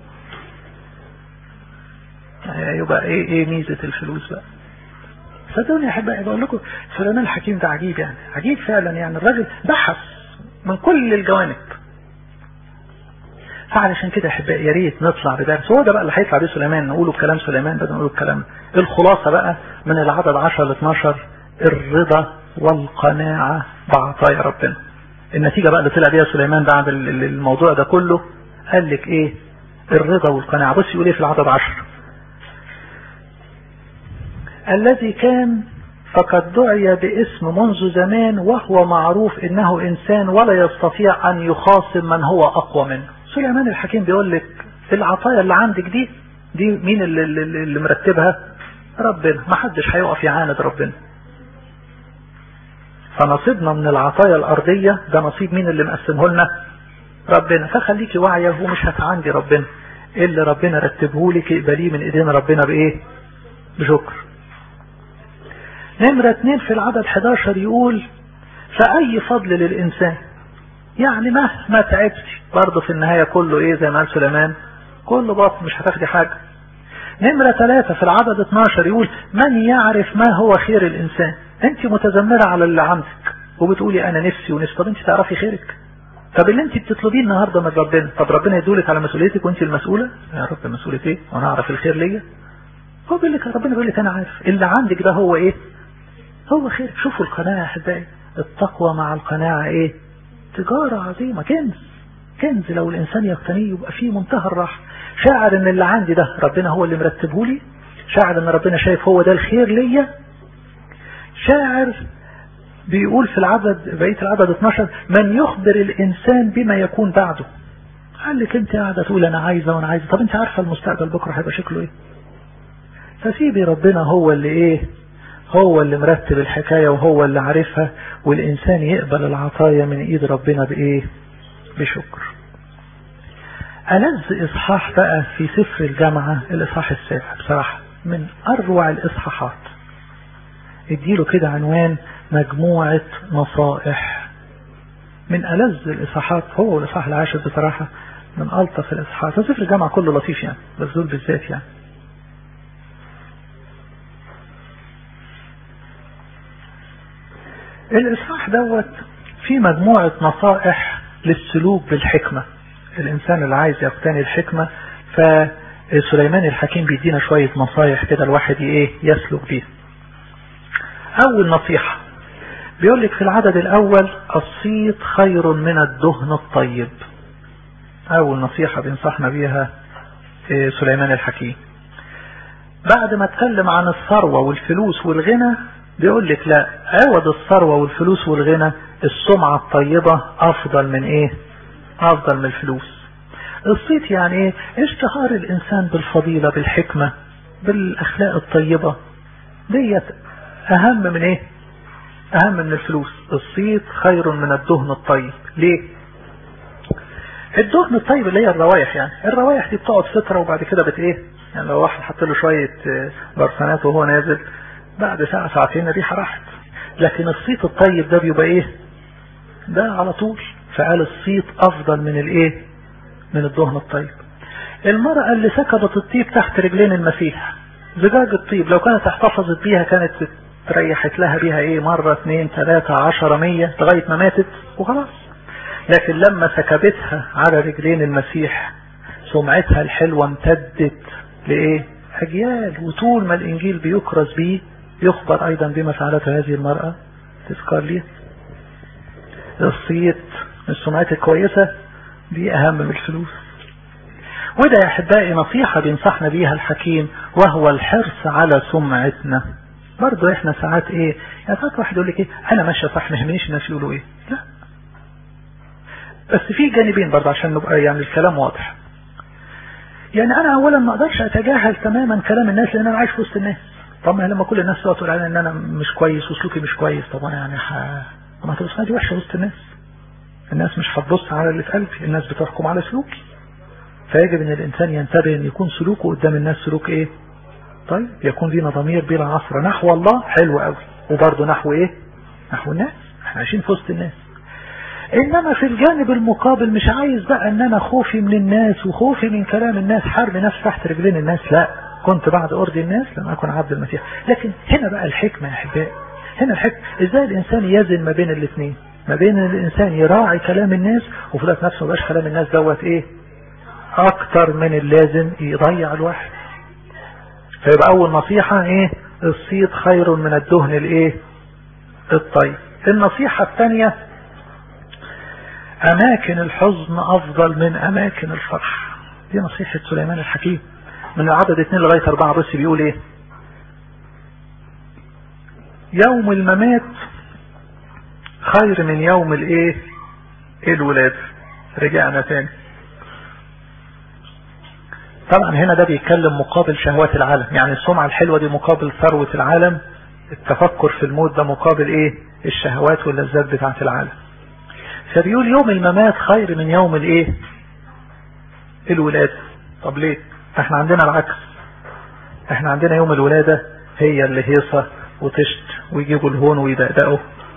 يبقى ايه ايه ميزه الفلوس بقى صدقوني يا احبائي بقول لكم سليمان الحكيم ده عجيب يعني عجيب فعلا يعني الراجل بحث من كل الجوانب فعلشان كده يا احبائي يا ريت نطلع بدرس هو ده بقى اللي هيطلع بيه سليمان نقوله بكلام سليمان بدل نقوله بكلام الخلاصه بقى من العدد 10 ل 12 الرضا والقناعه بعطايا ربنا النتيجه بقى اللي طلع بيها سليمان بعد الموضوع ده كله قال لك ايه الرضا والقناعه بص يقول ايه في العدد 10 الذي كان فقد دعي باسم منذ زمان وهو معروف انه انسان ولا يستطيع ان يخاصم من هو اقوى منه سليمان الحكيم بيقول لك العطايا اللي عندك دي دي مين اللي, اللي, اللي مرتبها ربنا ما حدش هيقف يعاند ربنا فنصيبنا من العطايا الارضية ده نصيب مين اللي مقسمه لنا ربنا فخليكي واعية ومش هتعندي ربنا اللي ربنا رتبه لك اقبليه من ايدين ربنا بايه بشكر نمرة اتنين في العدد 11 يقول فأي فضل للإنسان يعني مهما تعبتي برضه في النهاية كله ايه زي ما قال سليمان كله باطل مش هتاخدي حاجة نمرة ثلاثة في العدد 12 يقول من يعرف ما هو خير الإنسان انت متذمرة على اللي عندك وبتقولي انا نفسي ونفسي طب انت تعرفي خيرك طب اللي انت بتطلبيه النهارده من ربنا طب ربنا يدولك على مسؤوليتك وانت المسؤولة يا رب مسؤولية ايه وانا اعرف الخير ليا هو بيقول لك ربنا بيقول لك انا عارف اللي عندك ده هو ايه هو خير شوفوا القناعة يا احبائي التقوى مع القناعة ايه تجارة عظيمة كنز كنز لو الانسان يقتنيه يبقى فيه منتهى الراحة شاعر ان اللي عندي ده ربنا هو اللي مرتبه لي شاعر ان ربنا شايف هو ده الخير ليا شاعر بيقول في العدد بقية العدد 12 من يخبر الانسان بما يكون بعده قال لك انت قاعدة تقول انا عايزة وانا عايزة طب انت عارفة المستقبل بكرة هيبقى شكله ايه فسيبي ربنا هو اللي ايه هو اللي مرتب الحكاية وهو اللي عارفها والإنسان يقبل العطايا من إيد ربنا بإيه بشكر ألذ إصحاح بقى في سفر الجامعة الإصحاح السابع بصراحة من أروع الإصحاحات اديله كده عنوان مجموعة نصائح من ألذ الإصحاحات هو الإصحاح العاشر بصراحة من ألطف الإصحاحات سفر الجامعة كله لطيف يعني بس دول بالذات يعني الإصحاح دوت في مجموعة نصائح للسلوك بالحكمة الإنسان اللي عايز يقتني الحكمة فسليمان الحكيم بيدينا شوية نصايح كده الواحد ايه يسلك بيها أول نصيحة بيقول لك في العدد الأول الصيت خير من الدهن الطيب أول نصيحة بينصحنا بيها سليمان الحكيم بعد ما اتكلم عن الثروة والفلوس والغنى بيقول لك لا عوض الثروة والفلوس والغنى السمعة الطيبة افضل من ايه افضل من الفلوس الصيت يعني ايه اشتهار الانسان بالفضيلة بالحكمة بالاخلاق الطيبة ديت اهم من ايه اهم من الفلوس الصيت خير من الدهن الطيب ليه الدهن الطيب اللي هي الروايح يعني الروايح دي بتقعد فترة وبعد كده بت ايه يعني لو واحد حط له شوية برسانات وهو نازل بعد ساعة ساعتين الريحة راحت لكن الصيت الطيب ده بيبقى ايه ده على طول فقال الصيت افضل من الايه من الدهن الطيب المرأة اللي سكبت الطيب تحت رجلين المسيح زجاج الطيب لو كانت احتفظت بيها كانت تريحت لها بيها ايه مرة اثنين ثلاثة عشرة مية لغاية ما ماتت وخلاص لكن لما سكبتها على رجلين المسيح سمعتها الحلوة امتدت لايه اجيال وطول ما الانجيل بيكرز بيه يخبر ايضا بما فعلته هذه المرأة تذكر لي الصيت السمعات الكويسة دي اهم من الفلوس وده يا احبائي نصيحة بينصحنا بيها الحكيم وهو الحرص على سمعتنا برضه احنا ساعات ايه يعني ساعات واحد يقول لك ايه انا ماشي صح ما يهمنيش الناس يقولوا ايه لا بس في جانبين برضه عشان نبقى يعني الكلام واضح يعني انا اولا ما اقدرش اتجاهل تماما كلام الناس لان انا عايش في وسط الناس طب ما لما كل الناس تقول علينا ان انا مش كويس وسلوكي مش كويس طب انا يعني ح... ما تبص دي وحشه وسط الناس الناس مش هتبص على اللي في قلبي الناس بتحكم على سلوكي فيجب ان الانسان ينتبه ان يكون سلوكه قدام الناس سلوك ايه طيب يكون لينا ضمير بلا عصر نحو الله حلو قوي وبرضه نحو ايه نحو الناس احنا عايشين في وسط الناس انما في الجانب المقابل مش عايز بقى ان انا خوفي من الناس وخوفي من كلام الناس حرب نفسي تحت رجلين الناس لا كنت بعد ارضي الناس لم اكن عبد المسيح لكن هنا بقى الحكمة يا احبائي هنا الحكمة ازاي الانسان يزن ما بين الاثنين ما بين الانسان يراعي كلام الناس وفي ذات نفسه مبقاش كلام الناس دوت ايه اكتر من اللازم يضيع الواحد فيبقى اول نصيحة ايه الصيت خير من الدهن الايه الطيب النصيحة الثانية اماكن الحزن افضل من اماكن الفرح دي نصيحة سليمان الحكيم من العدد اثنين لغاية اربعة بس بيقول ايه يوم الممات خير من يوم الايه الولادة رجعنا تاني طبعا هنا ده بيتكلم مقابل شهوات العالم يعني السمعة الحلوة دي مقابل ثروة العالم التفكر في الموت ده مقابل ايه الشهوات واللذات بتاعت العالم فبيقول يوم الممات خير من يوم الايه الولادة طب ليه احنا عندنا العكس احنا عندنا يوم الولادة هي اللي هيصة وتشت ويجيبوا الهون ويدقدقوا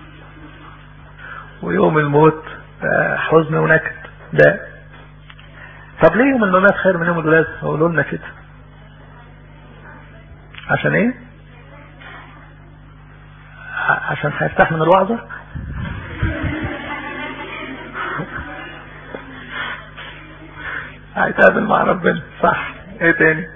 ويوم الموت حزن ونكد ده طب ليه يوم الممات خير من يوم الولادة قولوا لنا كده عشان ايه عشان هيرتاح من الوعظة هيتقابل مع ربنا صح ايه تاني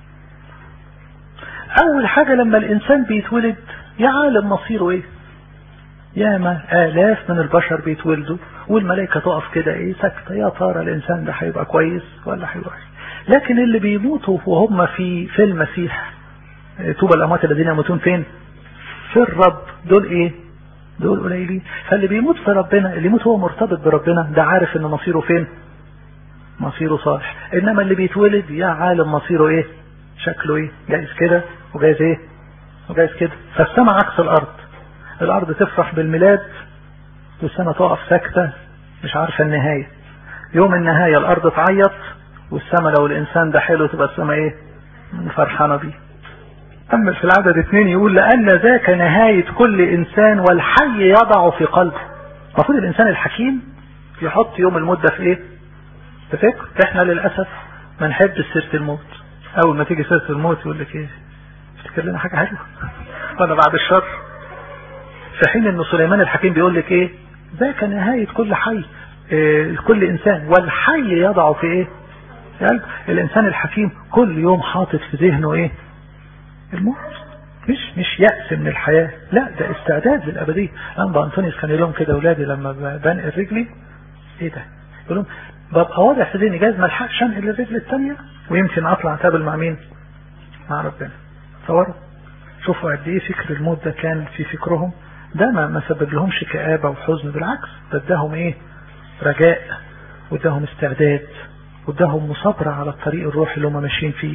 اول حاجة لما الانسان بيتولد يا عالم مصيره ايه ياما آلاف من البشر بيتولدوا والملائكة تقف كده ايه ساكتة يا ترى الانسان ده هيبقى كويس ولا هيبقى لكن اللي بيموتوا وهم في في المسيح توبى الاموات الذين يموتون فين في الرب دول ايه دول قليلين فاللي بيموت في ربنا اللي يموت هو مرتبط بربنا ده عارف ان مصيره فين مصيره صالح انما اللي بيتولد يا عالم مصيره ايه شكله ايه جايز كده وجايز ايه وجايز كده فالسماء عكس الارض الارض تفرح بالميلاد والسماء تقف ساكتة مش عارفة النهاية يوم النهاية الارض تعيط والسماء لو الانسان ده حلو تبقى السماء ايه فرحانة بيه أما في العدد اثنين يقول لأن ذاك نهاية كل إنسان والحي يضع في قلبه المفروض الإنسان الحكيم يحط يوم الموت ده في إيه في فكر إحنا للأسف ما نحبش سيرة الموت أول ما تيجي سيرة الموت يقول لك إيه افتكر لنا حاجة حلوة وأنا بعد الشر في حين إن سليمان الحكيم بيقول لك إيه ذاك نهاية كل حي إيه كل إنسان والحي يضع في إيه يعني الإنسان الحكيم كل يوم حاطط في ذهنه إيه الموت مش مش يأس من الحياة لا ده استعداد للأبدية أنبا أنطونيوس كان يقول لهم كده أولادي لما بنقل رجلي إيه ده يقول لهم ببقى واضح في ذهني جايز ما الحقش انقل الرجل الثانية ويمكن أطلع أتقابل مع مين مع ربنا تصوروا شوفوا قد إيه فكر الموت ده كان في فكرهم ده ما ما سبب لهمش كآبة وحزن بالعكس ده اداهم إيه رجاء واداهم استعداد واداهم مصابرة على الطريق الروحي اللي هم ماشيين فيه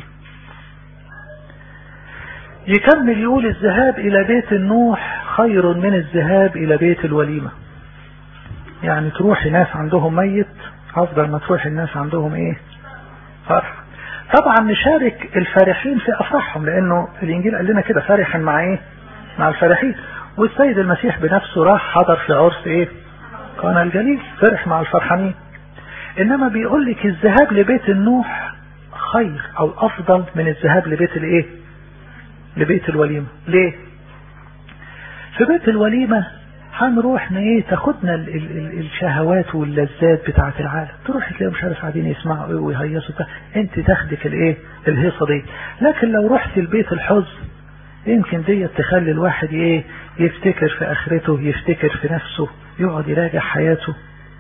يكمل يقول الذهاب إلى بيت النوح خير من الذهاب إلى بيت الوليمة يعني تروح ناس عندهم ميت أفضل ما تروح الناس عندهم إيه فرح طبعا نشارك الفارحين في أفراحهم لأنه الإنجيل قال لنا كده فرحا مع إيه مع الفارحين والسيد المسيح بنفسه راح حضر في عرس إيه كان الجليل فرح مع الفرحانين إنما بيقول لك الذهاب لبيت النوح خير أو أفضل من الذهاب لبيت الإيه لبيت الوليمة ليه في بيت الوليمة هنروح ايه تاخدنا ال ال ال الشهوات واللذات بتاعة العالم تروح تلاقي مش عارف قاعدين يسمعوا ايه ويهيصوا انت تاخدك الايه الهيصة دي لكن لو رحت البيت الحزن يمكن دي تخلي الواحد ايه يفتكر في اخرته يفتكر في نفسه يقعد يراجع حياته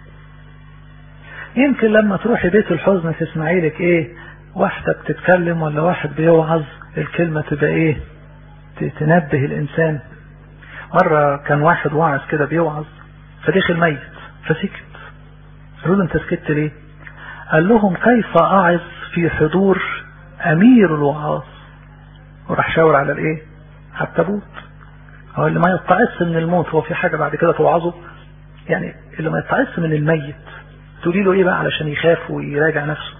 يمكن لما تروحي بيت الحزن تسمعي لك ايه واحدة بتتكلم ولا واحد بيوعظ الكلمة تبقى ايه تنبه الانسان مرة كان واحد واعظ كده بيوعظ فدخل ميت فسكت قالوا له انت سكت ليه قال لهم كيف اعظ في حضور امير الوعاظ وراح شاور على الايه على التابوت هو اللي ما يتعص من الموت هو في حاجة بعد كده توعظه يعني اللي ما يتعص من الميت تقولي له ايه بقى علشان يخاف ويراجع نفسه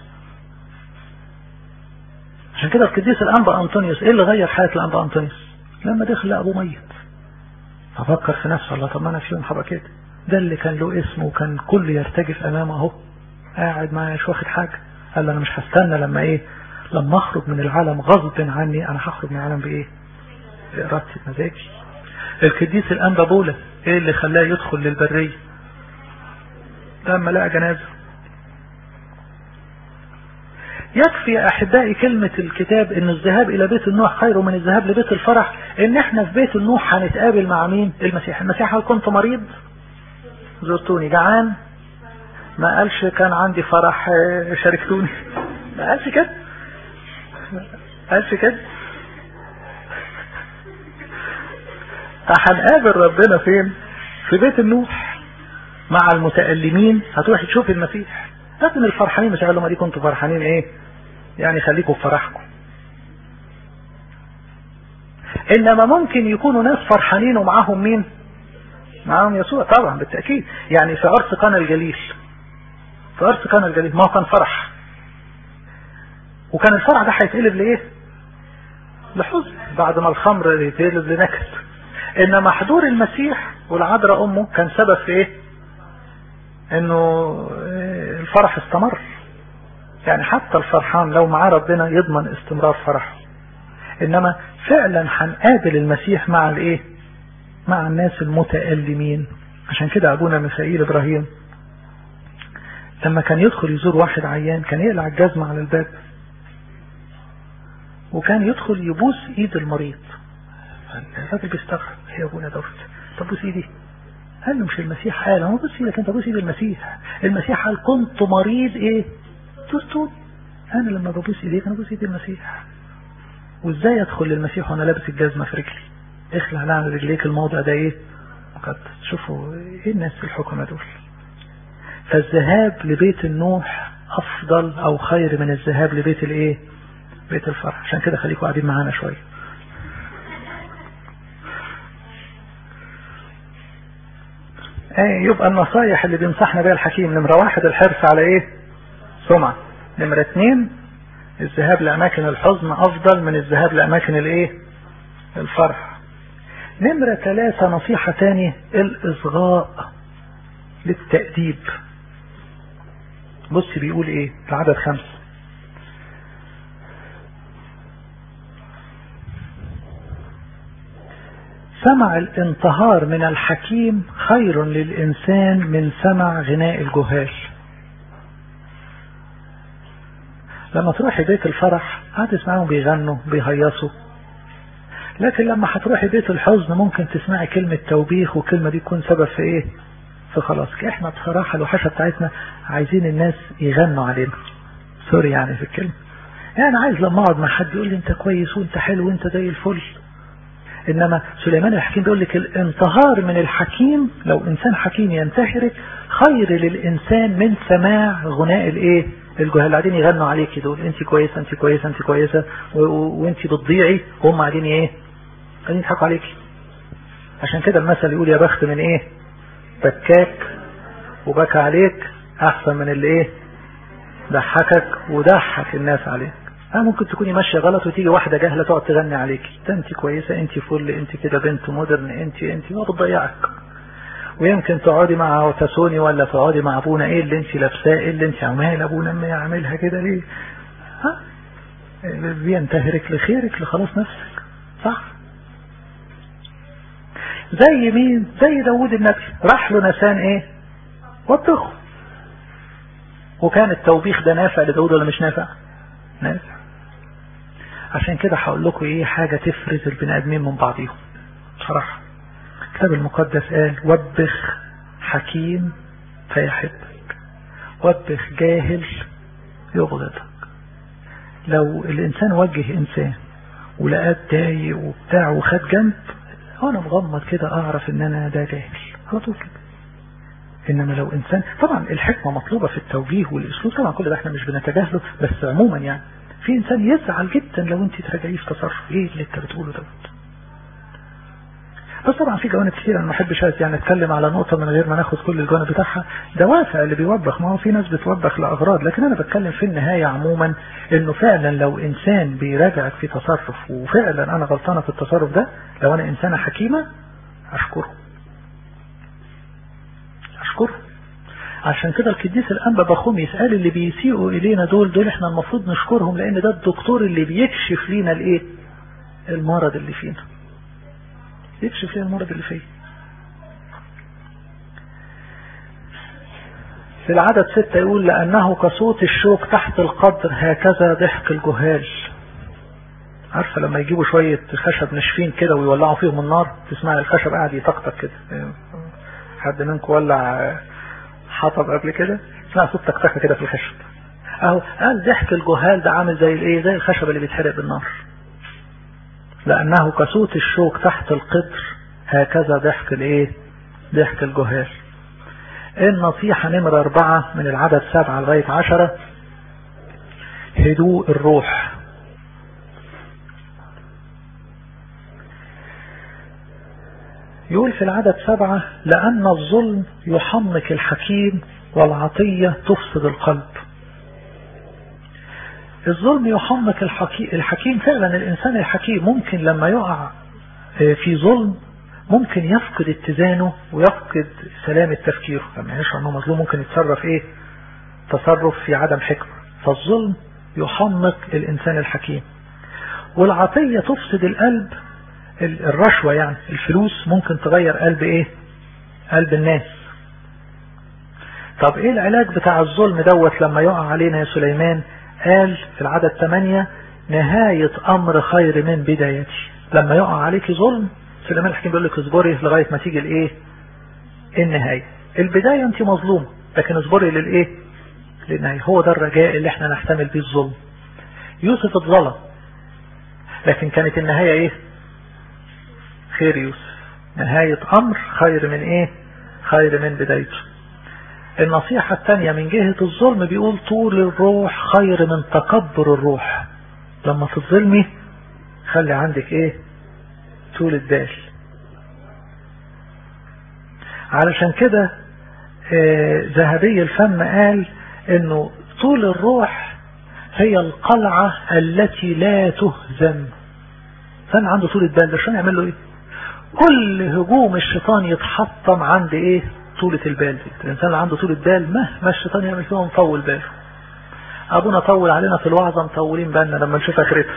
عشان كده القديس الانبا انطونيوس ايه اللي غير حياة الانبا انطونيوس لما دخل لقى ابوه ميت ففكر في نفسه الله طب ما انا في يوم هبقى كده ده اللي كان له اسم وكان كل يرتجف امامه اهو قاعد معايا مش واخد حاجة قال انا مش هستنى لما ايه لما اخرج من العالم غصب عني انا هخرج من العالم بايه بارادتي بمزاجي القديس الانبا بولا ايه اللي خلاه يدخل للبرية لما لقى جنازة يكفي يا احبائي كلمة الكتاب ان الذهاب الى بيت النوح خير من الذهاب لبيت الفرح ان احنا في بيت النوح هنتقابل مع مين المسيح المسيح هل كنت مريض زرتوني جعان ما قالش كان عندي فرح شاركتوني ما قالش كده ما قالش كده هنقابل ربنا فين في بيت النوح مع المتألمين هتروح تشوف المسيح لكن الفرحانين مش قال لهم دي كنتوا فرحانين ايه يعني خليكم في فرحكم انما ممكن يكونوا ناس فرحانين ومعاهم مين معاهم يسوع طبعا بالتأكيد يعني في عرس قنا الجليل في عرس قنا الجليل ما هو كان فرح وكان الفرح ده هيتقلب لايه لحزن بعد ما الخمر يتقلب لنكد انما حضور المسيح والعذراء امه كان سبب في ايه انه الفرح استمر يعني حتى الفرحان لو معاه ربنا يضمن استمرار فرحه انما فعلا هنقابل المسيح مع الايه مع الناس المتألمين عشان كده ابونا ميخائيل ابراهيم لما كان يدخل يزور واحد عيان كان يقلع الجزمة على الباب وكان يدخل يبوس ايد المريض الراجل بيستغرب يا ابونا دوت طب بوس ايدي قال له مش المسيح قال هو بص ايدك انت بوس ايد المسيح المسيح قال كنت مريض ايه تستون انا لما ببوس ايديك انا ببوس ايد المسيح وازاي ادخل للمسيح وانا لابس الجزمه في رجلي اخلع لعن رجليك الموضع ده ايه قد شوفوا ايه الناس الحكمة دول فالذهاب لبيت النوح افضل او خير من الذهاب لبيت الايه بيت الفرح عشان كده خليكم قاعدين معانا شويه ايه يبقى النصايح اللي بينصحنا بيها الحكيم نمرة واحد الحرص على ايه سمعة نمرة اتنين الذهاب لأماكن الحزن أفضل من الذهاب لأماكن الإيه الفرح نمرة ثلاثة نصيحة تاني الإصغاء للتأديب بص بيقول إيه في عدد خمسة سمع الانتهار من الحكيم خير للإنسان من سمع غناء الجهال لما تروحي بيت الفرح هتسمعهم بيغنوا بيهيصوا لكن لما هتروحي بيت الحزن ممكن تسمعي كلمة توبيخ والكلمة دي تكون سبب في ايه في خلاص احنا بصراحة الوحشة بتاعتنا عايزين الناس يغنوا علينا سوري يعني في الكلمة يعني عايز لما اقعد مع حد يقول لي انت كويس وانت حلو وانت زي الفل انما سليمان الحكيم بيقول لك الانتهار من الحكيم لو انسان حكيم ينتهرك خير للانسان من سماع غناء الايه الجهال قاعدين يغنوا عليكي دول انت كويسه انت كويسه انت كويسه وانت بتضيعي وهم قاعدين ايه قاعدين يضحكوا عليكي عشان كده المثل يقول يا بخت من ايه بكاك وبكى عليك احسن من اللي ايه ضحكك وضحك الناس عليك اه ممكن تكوني ماشيه غلط وتيجي واحده جاهله تقعد تغني عليكي ده انت كويسه انت فل انت كده بنت مودرن انت انت ما بتضيعك ويمكن تقعدي مع تسوني ولا تقعدي مع ابونا ايه اللي انت لابساه ايه اللي انت عمال ابونا ما يعملها كده ليه ها بينتهرك لخيرك لخلاص نفسك صح زي مين زي داود النبي راح له نسان ايه وبخه وكان التوبيخ ده نافع لداود ولا مش نافع نافع عشان كده هقول لكم ايه حاجة تفرز البني ادمين من بعضهم بصراحة الكتاب المقدس قال وبخ حكيم فيحبك وبخ جاهل يبغضك لو الانسان وجه انسان ولقاه ضايق وبتاع وخد جنب وانا مغمض كده اعرف ان انا ده جاهل على طول كده انما لو انسان طبعا الحكمه مطلوبه في التوجيه والاسلوب طبعا كل ده احنا مش بنتجاهله بس عموما يعني في انسان يزعل جدا لو انت تراجعيه في تصرف ايه اللي انت بتقوله دوت بس طبعا في جوانب كتير انا ما احبش يعني اتكلم على نقطة من غير ما ناخد كل الجوانب بتاعها دوافع اللي بيوبخ ما هو في ناس بتوبخ لاغراض لكن انا بتكلم في النهاية عموما انه فعلا لو انسان بيراجعك في تصرف وفعلا انا غلطانة في التصرف ده لو انا انسانة حكيمة اشكره اشكره عشان كده القديس الانبا بخوم يسأل اللي بيسيئوا الينا دول دول احنا المفروض نشكرهم لان ده الدكتور اللي بيكشف لينا الايه المرض اللي فينا يكشف لينا المرض اللي فيه في العدد ستة يقول لأنه كصوت الشوك تحت القدر هكذا ضحك الجهال عارفة لما يجيبوا شوية خشب ناشفين كده ويولعوا فيهم النار تسمع الخشب قاعد يطقطق كده حد منكم ولع حطب قبل كده اسمع صوت تكتكه كده في الخشب اهو قال ضحك الجهال ده عامل زي الايه زي الخشب اللي بيتحرق بالنار لانه كصوت الشوك تحت القدر هكذا ضحك الايه ضحك الجهال النصيحة نمرة أربعة من العدد سبعة لغاية عشرة هدوء الروح يقول في العدد سبعة لأن الظلم يحمق الحكيم والعطية تفسد القلب الظلم يحمق الحكيم فعلا الإنسان الحكيم ممكن لما يقع في ظلم ممكن يفقد اتزانه ويفقد سلامة تفكيره لما يشعر انه مظلوم ممكن يتصرف ايه تصرف في عدم حكمة فالظلم يحمق الإنسان الحكيم والعطية تفسد القلب الرشوة يعني الفلوس ممكن تغير قلب ايه قلب الناس طب ايه العلاج بتاع الظلم دوت لما يقع علينا يا سليمان قال في العدد 8 نهاية امر خير من بدايتي لما يقع عليك ظلم سليمان الحكيم بيقول لك اصبري لغاية ما تيجي الايه النهاية البداية انت مظلومة لكن اصبري للايه للنهاية هو ده الرجاء اللي احنا نحتمل بيه الظلم يوسف اتظلم لكن كانت النهاية ايه خير يوسف نهاية أمر خير من إيه خير من بدايته النصيحة الثانية من جهة الظلم بيقول طول الروح خير من تكبر الروح لما تظلمي خلي عندك إيه طول البال علشان كده آه ذهبي الفم قال انه طول الروح هي القلعة التي لا تهزم فان عنده طول البال ده عشان يعمل له ايه كل هجوم الشيطان يتحطم عند ايه طولة البال دي الانسان اللي عنده طولة بال مهما الشيطان يعمل فيه مطول باله ابونا طول علينا في الوعظة مطولين بالنا لما نشوف اخرتها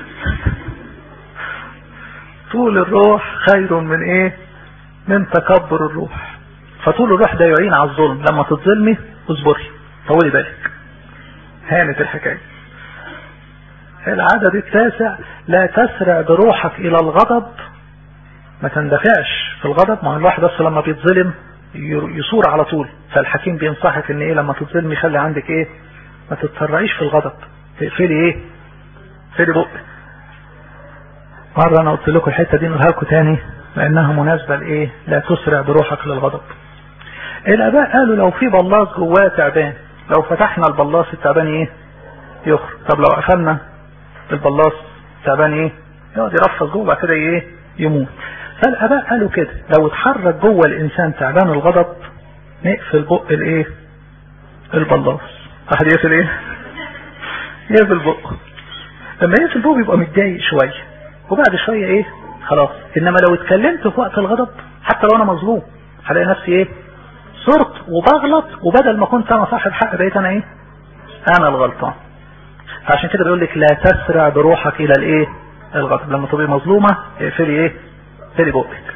طول الروح خير من ايه من تكبر الروح فطول الروح ده يعين على الظلم لما تتظلمي اصبري طولي بالك هانت الحكاية العدد التاسع لا تسرع بروحك الى الغضب ما تندفعش في الغضب ما هو الواحد بس لما بيتظلم يصور على طول فالحكيم بينصحك ان ايه لما تتظلم يخلي عندك ايه ما تتسرعيش في الغضب تقفلي ايه تقفلي بقك مرة انا قلت لكم الحتة دي نقولها لكم تاني لانها مناسبة لايه لا تسرع بروحك للغضب الاباء قالوا لو في بلاص جواه تعبان لو فتحنا البلاص التعبان ايه يخرج طب لو قفلنا البلاص التعبان ايه يقعد يرفض جوه بعد كده ايه يموت فالاباء قالوا كده لو اتحرك جوه الانسان تعبان الغضب نقفل بق الايه البلاص واحد يقفل ايه يقفل بق لما يقفل بقه بيبقى متضايق شويه وبعد شويه ايه خلاص انما لو اتكلمت في وقت الغضب حتى لو انا مظلوم هلاقي نفسي ايه صرت وبغلط وبدل ما كنت انا صاحب حق بقيت انا ايه انا الغلطان عشان كده بيقول لك لا تسرع بروحك الى الايه الغضب لما تبقي مظلومة اقفلي ايه اقفلي بقك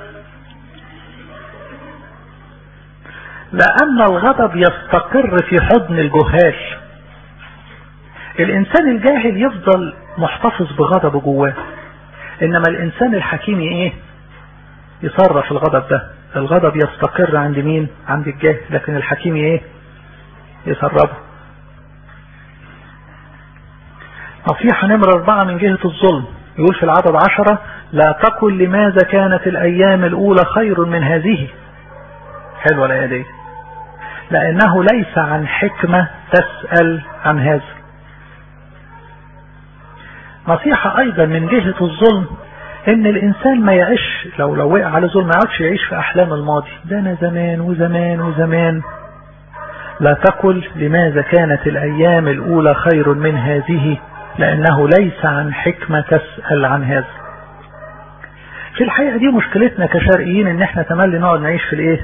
لان الغضب يستقر في حضن الجهال الانسان الجاهل يفضل محتفظ بغضبه جواه انما الانسان الحكيم ايه يصرف الغضب ده الغضب يستقر عند مين عند الجاهل لكن الحكيم ايه يسربه نصيحة نمرة أربعة من جهة الظلم يقول في العدد عشرة لا تقل لماذا كانت الأيام الأولى خير من هذه حلوة الآية دي لأنه ليس عن حكمة تسأل عن هذا نصيحة أيضا من جهة الظلم ان الانسان ما يعيش لو لو وقع على ظلم ما يقعدش يعيش في احلام الماضي ده انا زمان وزمان وزمان لا تقل لماذا كانت الايام الاولى خير من هذه لانه ليس عن حكمة تسأل عن هذا في الحقيقة دي مشكلتنا كشرقيين ان احنا تملي نقعد نعيش في الايه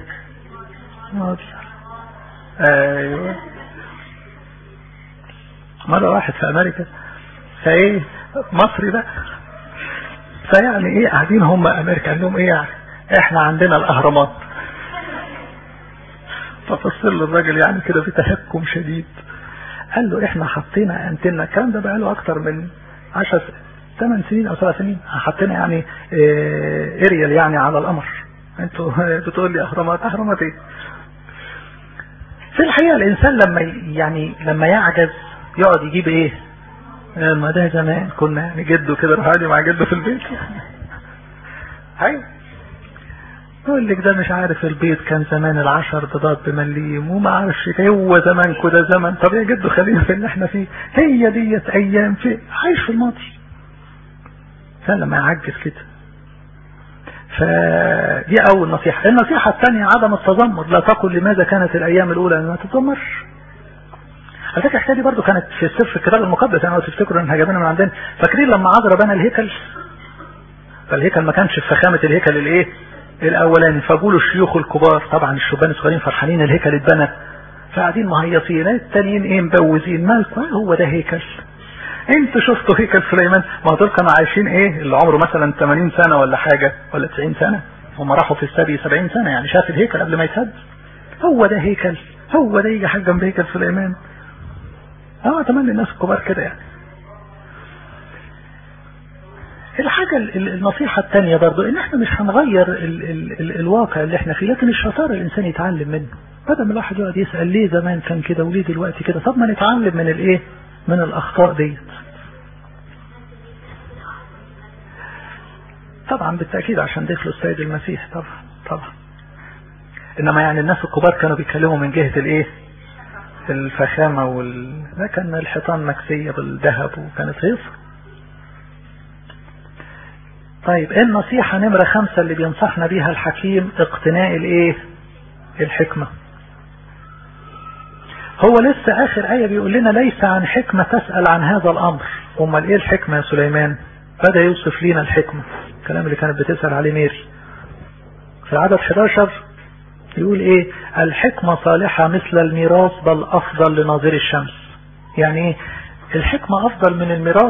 ايوه مرة واحد في امريكا فايه مصري بقى فيعني ايه قاعدين هم امريكا عندهم ايه يعني احنا عندنا الاهرامات ففصل الراجل يعني كده بتهكم شديد قال له احنا حطينا انتنا الكلام ده بقى له اكتر من 10 8 سنين او 7 سنين حطينا يعني اه اريال يعني على القمر انتوا بتقول لي اهرامات اهرامات ايه في الحقيقه الانسان لما يعني لما يعجز يقعد يجيب ايه ما ده زمان كنا يعني جده كده راح مع جده في البيت هاي يقول لك ده مش عارف البيت كان زمان العشر بيضات بمليم وما عارفش هو زمان كده زمن طب يا جدو خلينا في اللي احنا فيه هي ديت ايام في عايش في الماضي فلما يعجز كده فدي اول نصيحة النصيحة الثانية عدم التذمر لا تقل لماذا كانت الايام الاولى ما تتذمرش على فكره الحكايه دي برضه كانت في سر في الكتاب المقدس انا لو تفتكروا انها جايبينها من عندنا فاكرين لما عذرا بنى الهيكل فالهيكل ما كانش في فخامه الهيكل الايه الاولاني فقولوا الشيوخ الكبار طبعا الشبان الصغيرين فرحانين الهيكل اتبنى فقاعدين مهيصين التانيين ايه مبوزين مالكم هو ده هيكل انتوا شفتوا هيكل سليمان ما دول كانوا عايشين ايه اللي عمره مثلا 80 سنه ولا حاجه ولا 90 سنه هم راحوا في السبي 70 سنه يعني شاف الهيكل قبل ما يتهد هو ده هيكل هو ده يجي حاجه جنب هيكل سليمان اه اتمنى الناس الكبار كده يعني الحاجة النصيحة الثانية برضو ان احنا مش هنغير ال ال ال الواقع اللي احنا فيه لكن الشطارة الانسان يتعلم منه بدل ما الواحد يقعد يسأل ليه زمان كان كده وليه دلوقتي كده طب ما نتعلم من الايه من الاخطاء ديت طبعا بالتأكيد عشان دخلوا السيد المسيح طبعا طبعا انما يعني الناس الكبار كانوا بيتكلموا من جهة الايه الفخامة وال... ده كان الحيطان مكسية بالذهب وكانت هيصة طيب ايه النصيحة نمرة خمسة اللي بينصحنا بيها الحكيم اقتناء الايه الحكمة هو لسه اخر اية بيقول لنا ليس عن حكمة تسأل عن هذا الامر امال ايه الحكمة يا سليمان بدأ يوصف لنا الحكمة الكلام اللي كانت بتسأل عليه ميري في العدد 11 يقول ايه الحكمة صالحة مثل الميراث بل افضل لناظر الشمس يعني ايه الحكمة افضل من الميراث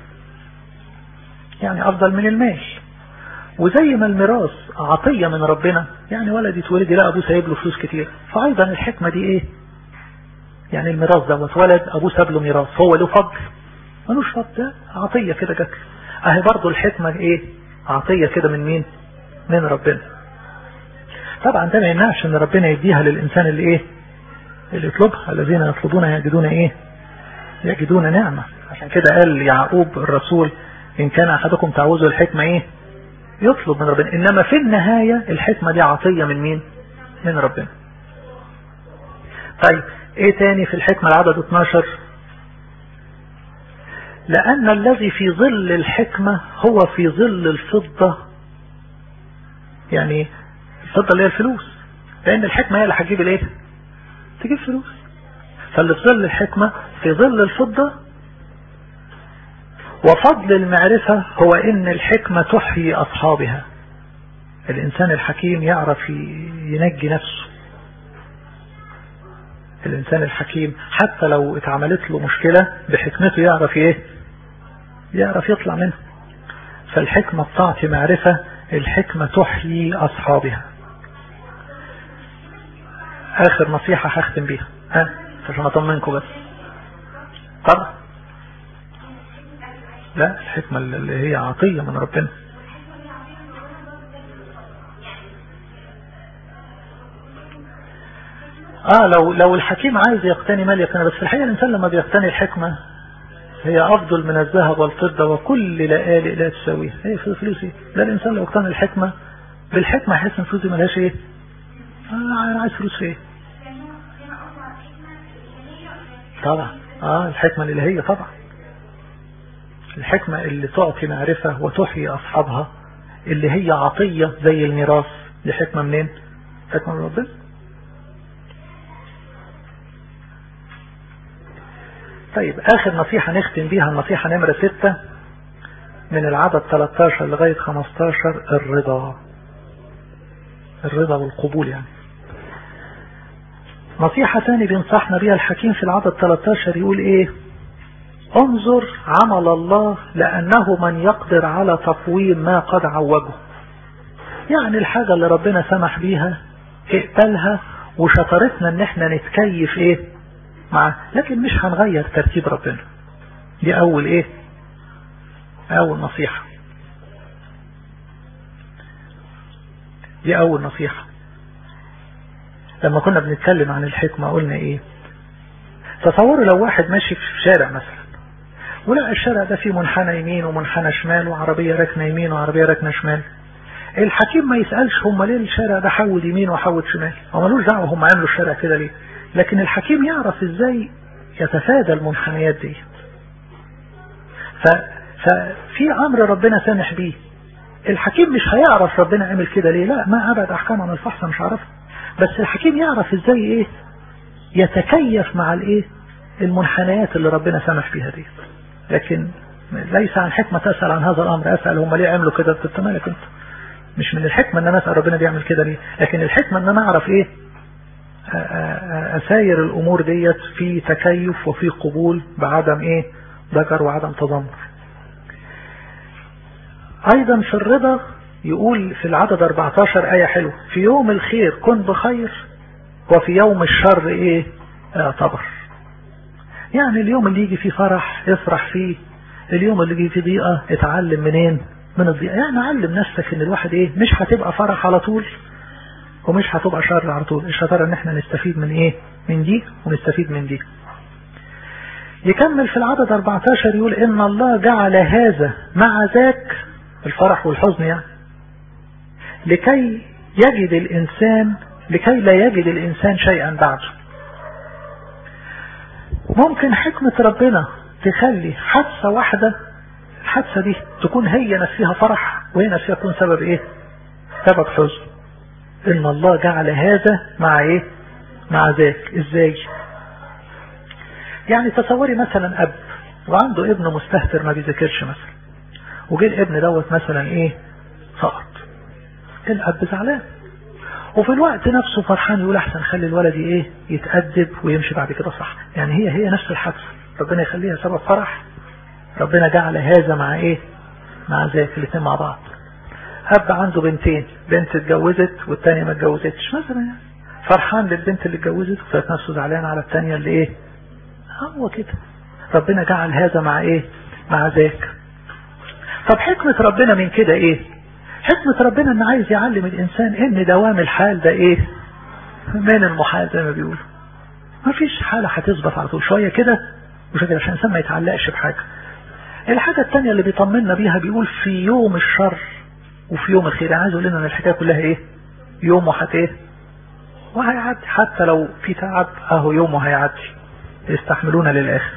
يعني افضل من المال وزي ما الميراث عطية من ربنا يعني ولد يتولد يلاقي ابوه سايب له فلوس كتير فايضا الحكمة دي ايه يعني الميراث دوت ولد ابوه ساب له ميراث هو له فضل ملوش فضل ده عطية كده جات له اهي برضه الحكمة ايه عطية كده من مين من ربنا طبعا ده ما يمنعش ان ربنا يديها للانسان اللي ايه اللي يطلبها الذين يطلبون يجدون ايه يجدون نعمة عشان كده قال يعقوب الرسول ان كان احدكم تعوزه الحكمة ايه يطلب من ربنا انما في النهاية الحكمة دي عطية من مين من ربنا طيب ايه تاني في الحكمة العدد 12 لان الذي في ظل الحكمة هو في ظل الفضة يعني الفضة اللي هي الفلوس لان الحكمة هي اللي هتجيب الايه تجيب فلوس فاللي في ظل الحكمة في ظل الفضة وفضل المعرفة هو ان الحكمة تحيي اصحابها الانسان الحكيم يعرف ينجي نفسه الانسان الحكيم حتى لو اتعملت له مشكلة بحكمته يعرف ايه يعرف يطلع منها فالحكمة بتعطي معرفة الحكمة تحيي اصحابها اخر نصيحة هختم بيها ها عشان اطمنكم بس طبعا لا الحكمة اللي هي عطية من ربنا اه لو لو الحكيم عايز يقتني مال يقتني بس في الحقيقة الانسان لما بيقتني الحكمة هي افضل من الذهب والفضة وكل لآلئ لا تساويها هي فلوسي ده الانسان لو اقتنى الحكمة بالحكمة يحس ان فلوسي ملهاش ايه آه انا عايز فلوس ايه طبعا اه الحكمة الالهية طبعا الحكمة اللي تعطي معرفة وتحيي اصحابها اللي هي عطية زي الميراث دي حكمة منين حكمة من ربنا طيب اخر نصيحة نختم بيها النصيحة نمرة ستة من العدد 13 لغاية 15 الرضا الرضا والقبول يعني نصيحة تاني بينصحنا بيها الحكيم في العدد 13 يقول ايه انظر عمل الله لأنه من يقدر على تقويم ما قد عوجه يعني الحاجة اللي ربنا سمح بيها اقبلها وشطرتنا ان احنا نتكيف ايه معاه لكن مش هنغير ترتيب ربنا دي اول ايه اول نصيحة دي اول نصيحة لما كنا بنتكلم عن الحكمة قلنا ايه تصوروا لو واحد ماشي في شارع مثلا ولقى الشارع ده فيه منحنى يمين ومنحنى شمال وعربية راكنة يمين وعربية راكنة شمال الحكيم ما يسألش هم ليه الشارع ده حول يمين وحول شمال هو ملوش دعوة هم عملوا الشارع كده ليه لكن الحكيم يعرف ازاي يتفادى المنحنيات دي ف... ففي امر ربنا سامح بيه الحكيم مش هيعرف ربنا عمل كده ليه لا ما ابعد احكام عن الفحص مش عارفها بس الحكيم يعرف ازاي ايه يتكيف مع الايه المنحنيات اللي ربنا سمح فيها دي لكن ليس عن حكمة تسأل عن هذا الامر اسأل هم ليه عملوا كده انت مالك انت مش من الحكمة ان انا اسأل ربنا بيعمل كده ليه لكن الحكمة ان انا اعرف ايه اساير الامور ديت في تكيف وفي قبول بعدم ايه ذكر وعدم تذمر ايضا في الرضا يقول في العدد 14 آية حلوة في يوم الخير كن بخير وفي يوم الشر ايه اعتبر يعني اليوم اللي يجي فيه فرح افرح فيه اليوم اللي يجي فيه ضيقة اتعلم منين من الضيقة يعني علم نفسك ان الواحد ايه مش هتبقى فرح على طول ومش هتبقى شر على طول الشطارة ان احنا نستفيد من ايه من دي ونستفيد من دي يكمل في العدد 14 يقول ان الله جعل هذا مع ذاك الفرح والحزن يعني لكي يجد الانسان لكي لا يجد الانسان شيئا بعده ممكن حكمة ربنا تخلي حادثة واحدة الحادثة دي تكون هي نفسها فرح وهي نفسها تكون سبب ايه سبب حزن ان الله جعل هذا مع ايه مع ذاك ازاي يعني تصوري مثلا اب وعنده ابن مستهتر ما بيذاكرش مثلا وجه الابن دوت مثلا ايه سقط الاب زعلان وفي الوقت نفسه فرحان يقول احسن خلي الولد ايه يتأدب ويمشي بعد كده صح يعني هي هي نفس الحادثه ربنا يخليها سبب فرح ربنا جعل هذا مع ايه مع ذاك الاثنين مع بعض اب عنده بنتين بنت اتجوزت والتانية ما اتجوزتش مثلا يعني فرحان للبنت اللي اتجوزت وكانت نفسه زعلان على التانية اللي ايه هو كده ربنا جعل هذا مع ايه مع ذاك طب حكمة ربنا من كده ايه حكمة ربنا ان عايز يعلم الانسان ان دوام الحال ده ايه من المحال زي ما بيقولوا ما فيش حالة هتثبت على طول شوية كده وشوية كده عشان الانسان ما يتعلقش بحاجة الحاجة التانية اللي بيطمنا بيها بيقول في يوم الشر وفي يوم الخير عايز يقول لنا ان الحكاية كلها ايه يوم وحت ايه وهيعدي حتى لو في تعب اهو يوم وهيعدي يستحملون للاخر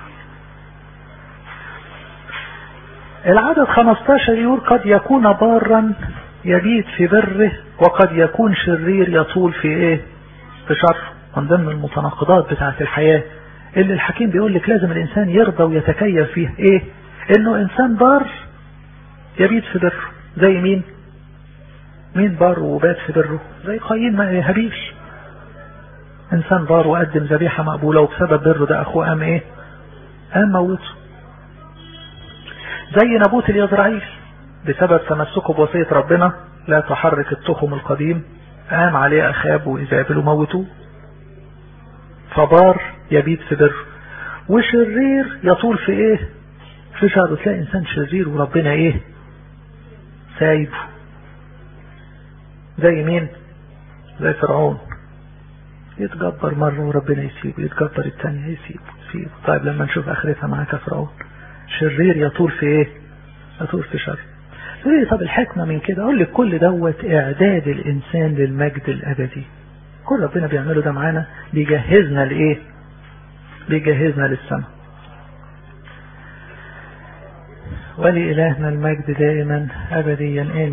العدد 15 يقول قد يكون بارا يبيت في بره وقد يكون شرير يطول في ايه في شر من ضمن المتناقضات بتاعة الحياة اللي الحكيم بيقول لك لازم الانسان يرضى ويتكيف فيه ايه انه انسان بار يبيت في بره زي مين مين بار وبات في بره زي قايين هابيل انسان بار وقدم ذبيحة مقبولة وبسبب بره ده اخوه قام ايه قام موته زي نبوت اليزرعيل بسبب تمسكه بوصية ربنا لا تحرك التخم القديم قام عليه أخاب وإزابل وموتوه فبار يبيت في بر وشرير يطول في ايه في شر تلاقي انسان شرير وربنا ايه سايبه زي مين زي فرعون يتجبر مرة وربنا يسيبه يتجبر الثانية يسيبه يسيبه طيب لما نشوف اخرتها معاك فرعون شرير يطول في ايه يطول في شر تقول لي طب الحكمة من كده اقول لك كل دوت اعداد الانسان للمجد الابدي كل ربنا بيعمله ده معانا بيجهزنا لايه بيجهزنا للسماء ولإلهنا المجد دائما أبديا آمين